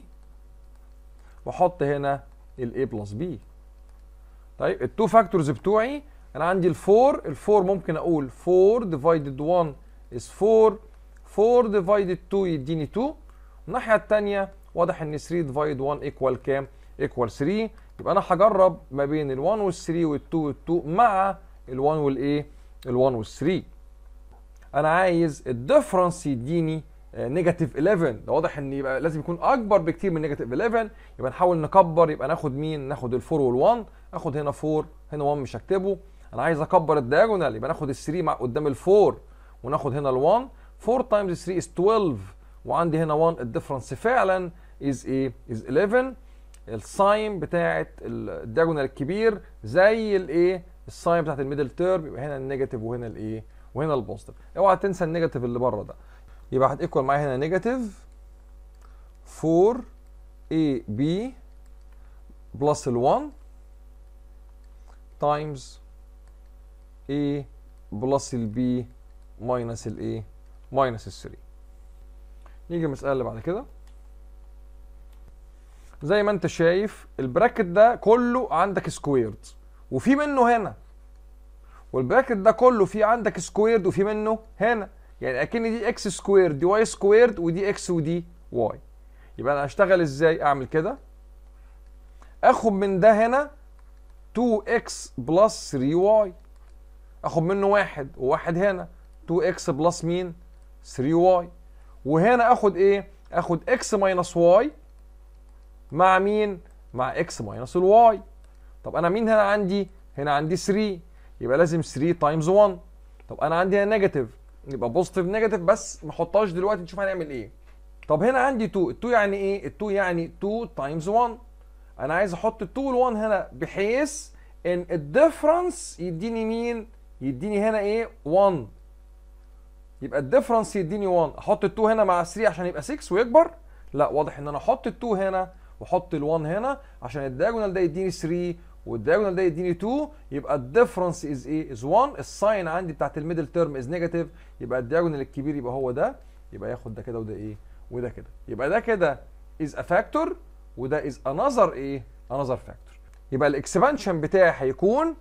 واحط هنا ال a بلس b طيب التو فاكتورز بتوعي انا عندي الفور الفور ممكن اقول 4 ديفايدد 1 is 4 4 ديفايدد 2 يديني 2 الناحيه الثانيه واضح ان 3 ديفايد 1 ايكوال كام ايكوال 3 يبقى انا هجرب ما بين ال1 وال3 وال2 وال2 مع ال1 والايه ال1 وال3 انا عايز الديفرنس يديني نيجاتيف 11 ده واضح ان يبقى لازم يكون اكبر بكتير من نيجاتيف 11 يبقى نحاول نكبر يبقى ناخد مين ناخد ال4 وال1 اخد هنا 4 هنا 1 مش هكتبه انا عايز اكبر الدياجونال يبقى ناخد ال3 مع قدام ال4 وناخد هنا ال1 4 تايمز 3 is 12 وعندي هنا 1 الديفرنس فعلا is ايه is 11 الساين بتاعه الدياجونال الكبير زي الايه الساين بتاعه الميدل تيرم يبقى هنا النيجاتيف وهنا الايه وهنا البوزيتيف اوعى تنسى النيجاتيف اللي بره ده يبقى هتيكوال معايا هنا نيجاتيف 4 اي بي بلس ال1 تايمز A بلس البي ماينس الايه ماينس ال 3 نيجي المساله اللي بعد كده زي ما انت شايف البراكت ده كله عندك سكويرد وفي منه هنا والبراكت ده كله في عندك سكويرد وفي منه هنا يعني اكن دي اكس سكويرد دي واي سكويرد ودي اكس ودي واي يبقى انا هشتغل ازاي اعمل كده اخد من ده هنا 2x بلس 3y اخد منه واحد وواحد هنا 2x بلس مين 3y وهنا اخد ايه اخد x ماينس y مع مين مع x ماينس الواي طب انا مين هنا عندي هنا عندي 3 يبقى لازم 3 تايمز 1 طب انا عندي هنا نيجاتيف يبقى بوزيتيف نيجاتيف بس ما احطهاش دلوقتي نشوف هنعمل ايه طب هنا عندي 2 ال2 يعني ايه ال2 يعني 2 تايمز 1 انا عايز احط ال2 وال1 هنا بحيث ان الديفرنس يديني مين يديني هنا ايه 1 يبقى الديفرنس يديني 1 احط ال2 هنا مع 3 عشان يبقى 6 ويكبر لا واضح ان انا احط ال2 هنا واحط ال1 هنا عشان الدايجونال ده يديني 3 والدايجونال ده يديني 2 يبقى الديفرنس از ايه از 1 الساين عندي بتاعت الميدل تيرم از نيجاتيف يبقى الدايجونال الكبير يبقى هو ده يبقى ياخد ده كده وده ايه وده كده يبقى ده كده از ا فاكتور وده از انذر ايه انذر فاكتور يبقى الاكسبانشن بتاعي هيكون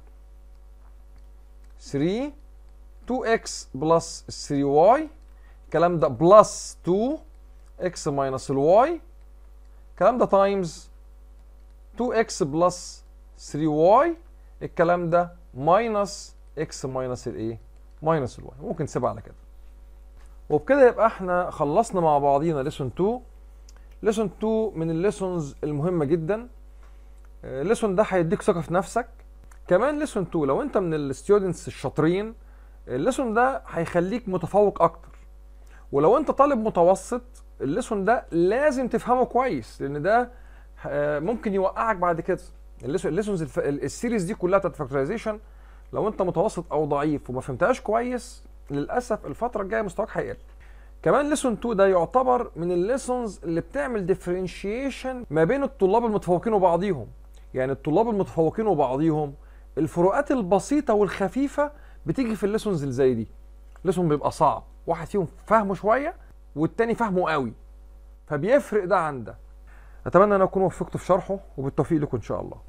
3 2x بلس 3y الكلام ده بلس 2 x ماينس الواي الكلام ده تايمز 2x بلس 3y الكلام ده ماينس x ماينس الايه ماينس الواي ممكن نسيبها على كده وبكده يبقى احنا خلصنا مع بعضينا ليسون 2 ليسون 2 من الليسونز المهمه جدا الليسون ده هيديك ثقه في نفسك كمان ليسون 2 لو انت من الستودنتس الشاطرين الليسون ده هيخليك متفوق اكتر ولو انت طالب متوسط الليسون ده لازم تفهمه كويس لان ده ممكن يوقعك بعد كده الليسونز الف... السيريز دي كلها بتاعت فاكتورايزيشن لو انت متوسط او ضعيف وما فهمتهاش كويس للاسف الفتره الجايه مستواك هيقل كمان ليسون 2 ده يعتبر من الليسونز اللي بتعمل ديفرنشيشن ما بين الطلاب المتفوقين وبعضيهم يعني الطلاب المتفوقين وبعضيهم الفروقات البسيطه والخفيفه بتيجي في الليسونز اللي زي دي ليسون بيبقى صعب واحد فيهم فاهمه شويه والتاني فاهمه قوي فبيفرق ده عن ده اتمنى ان اكون وفقت في شرحه وبالتوفيق لكم ان شاء الله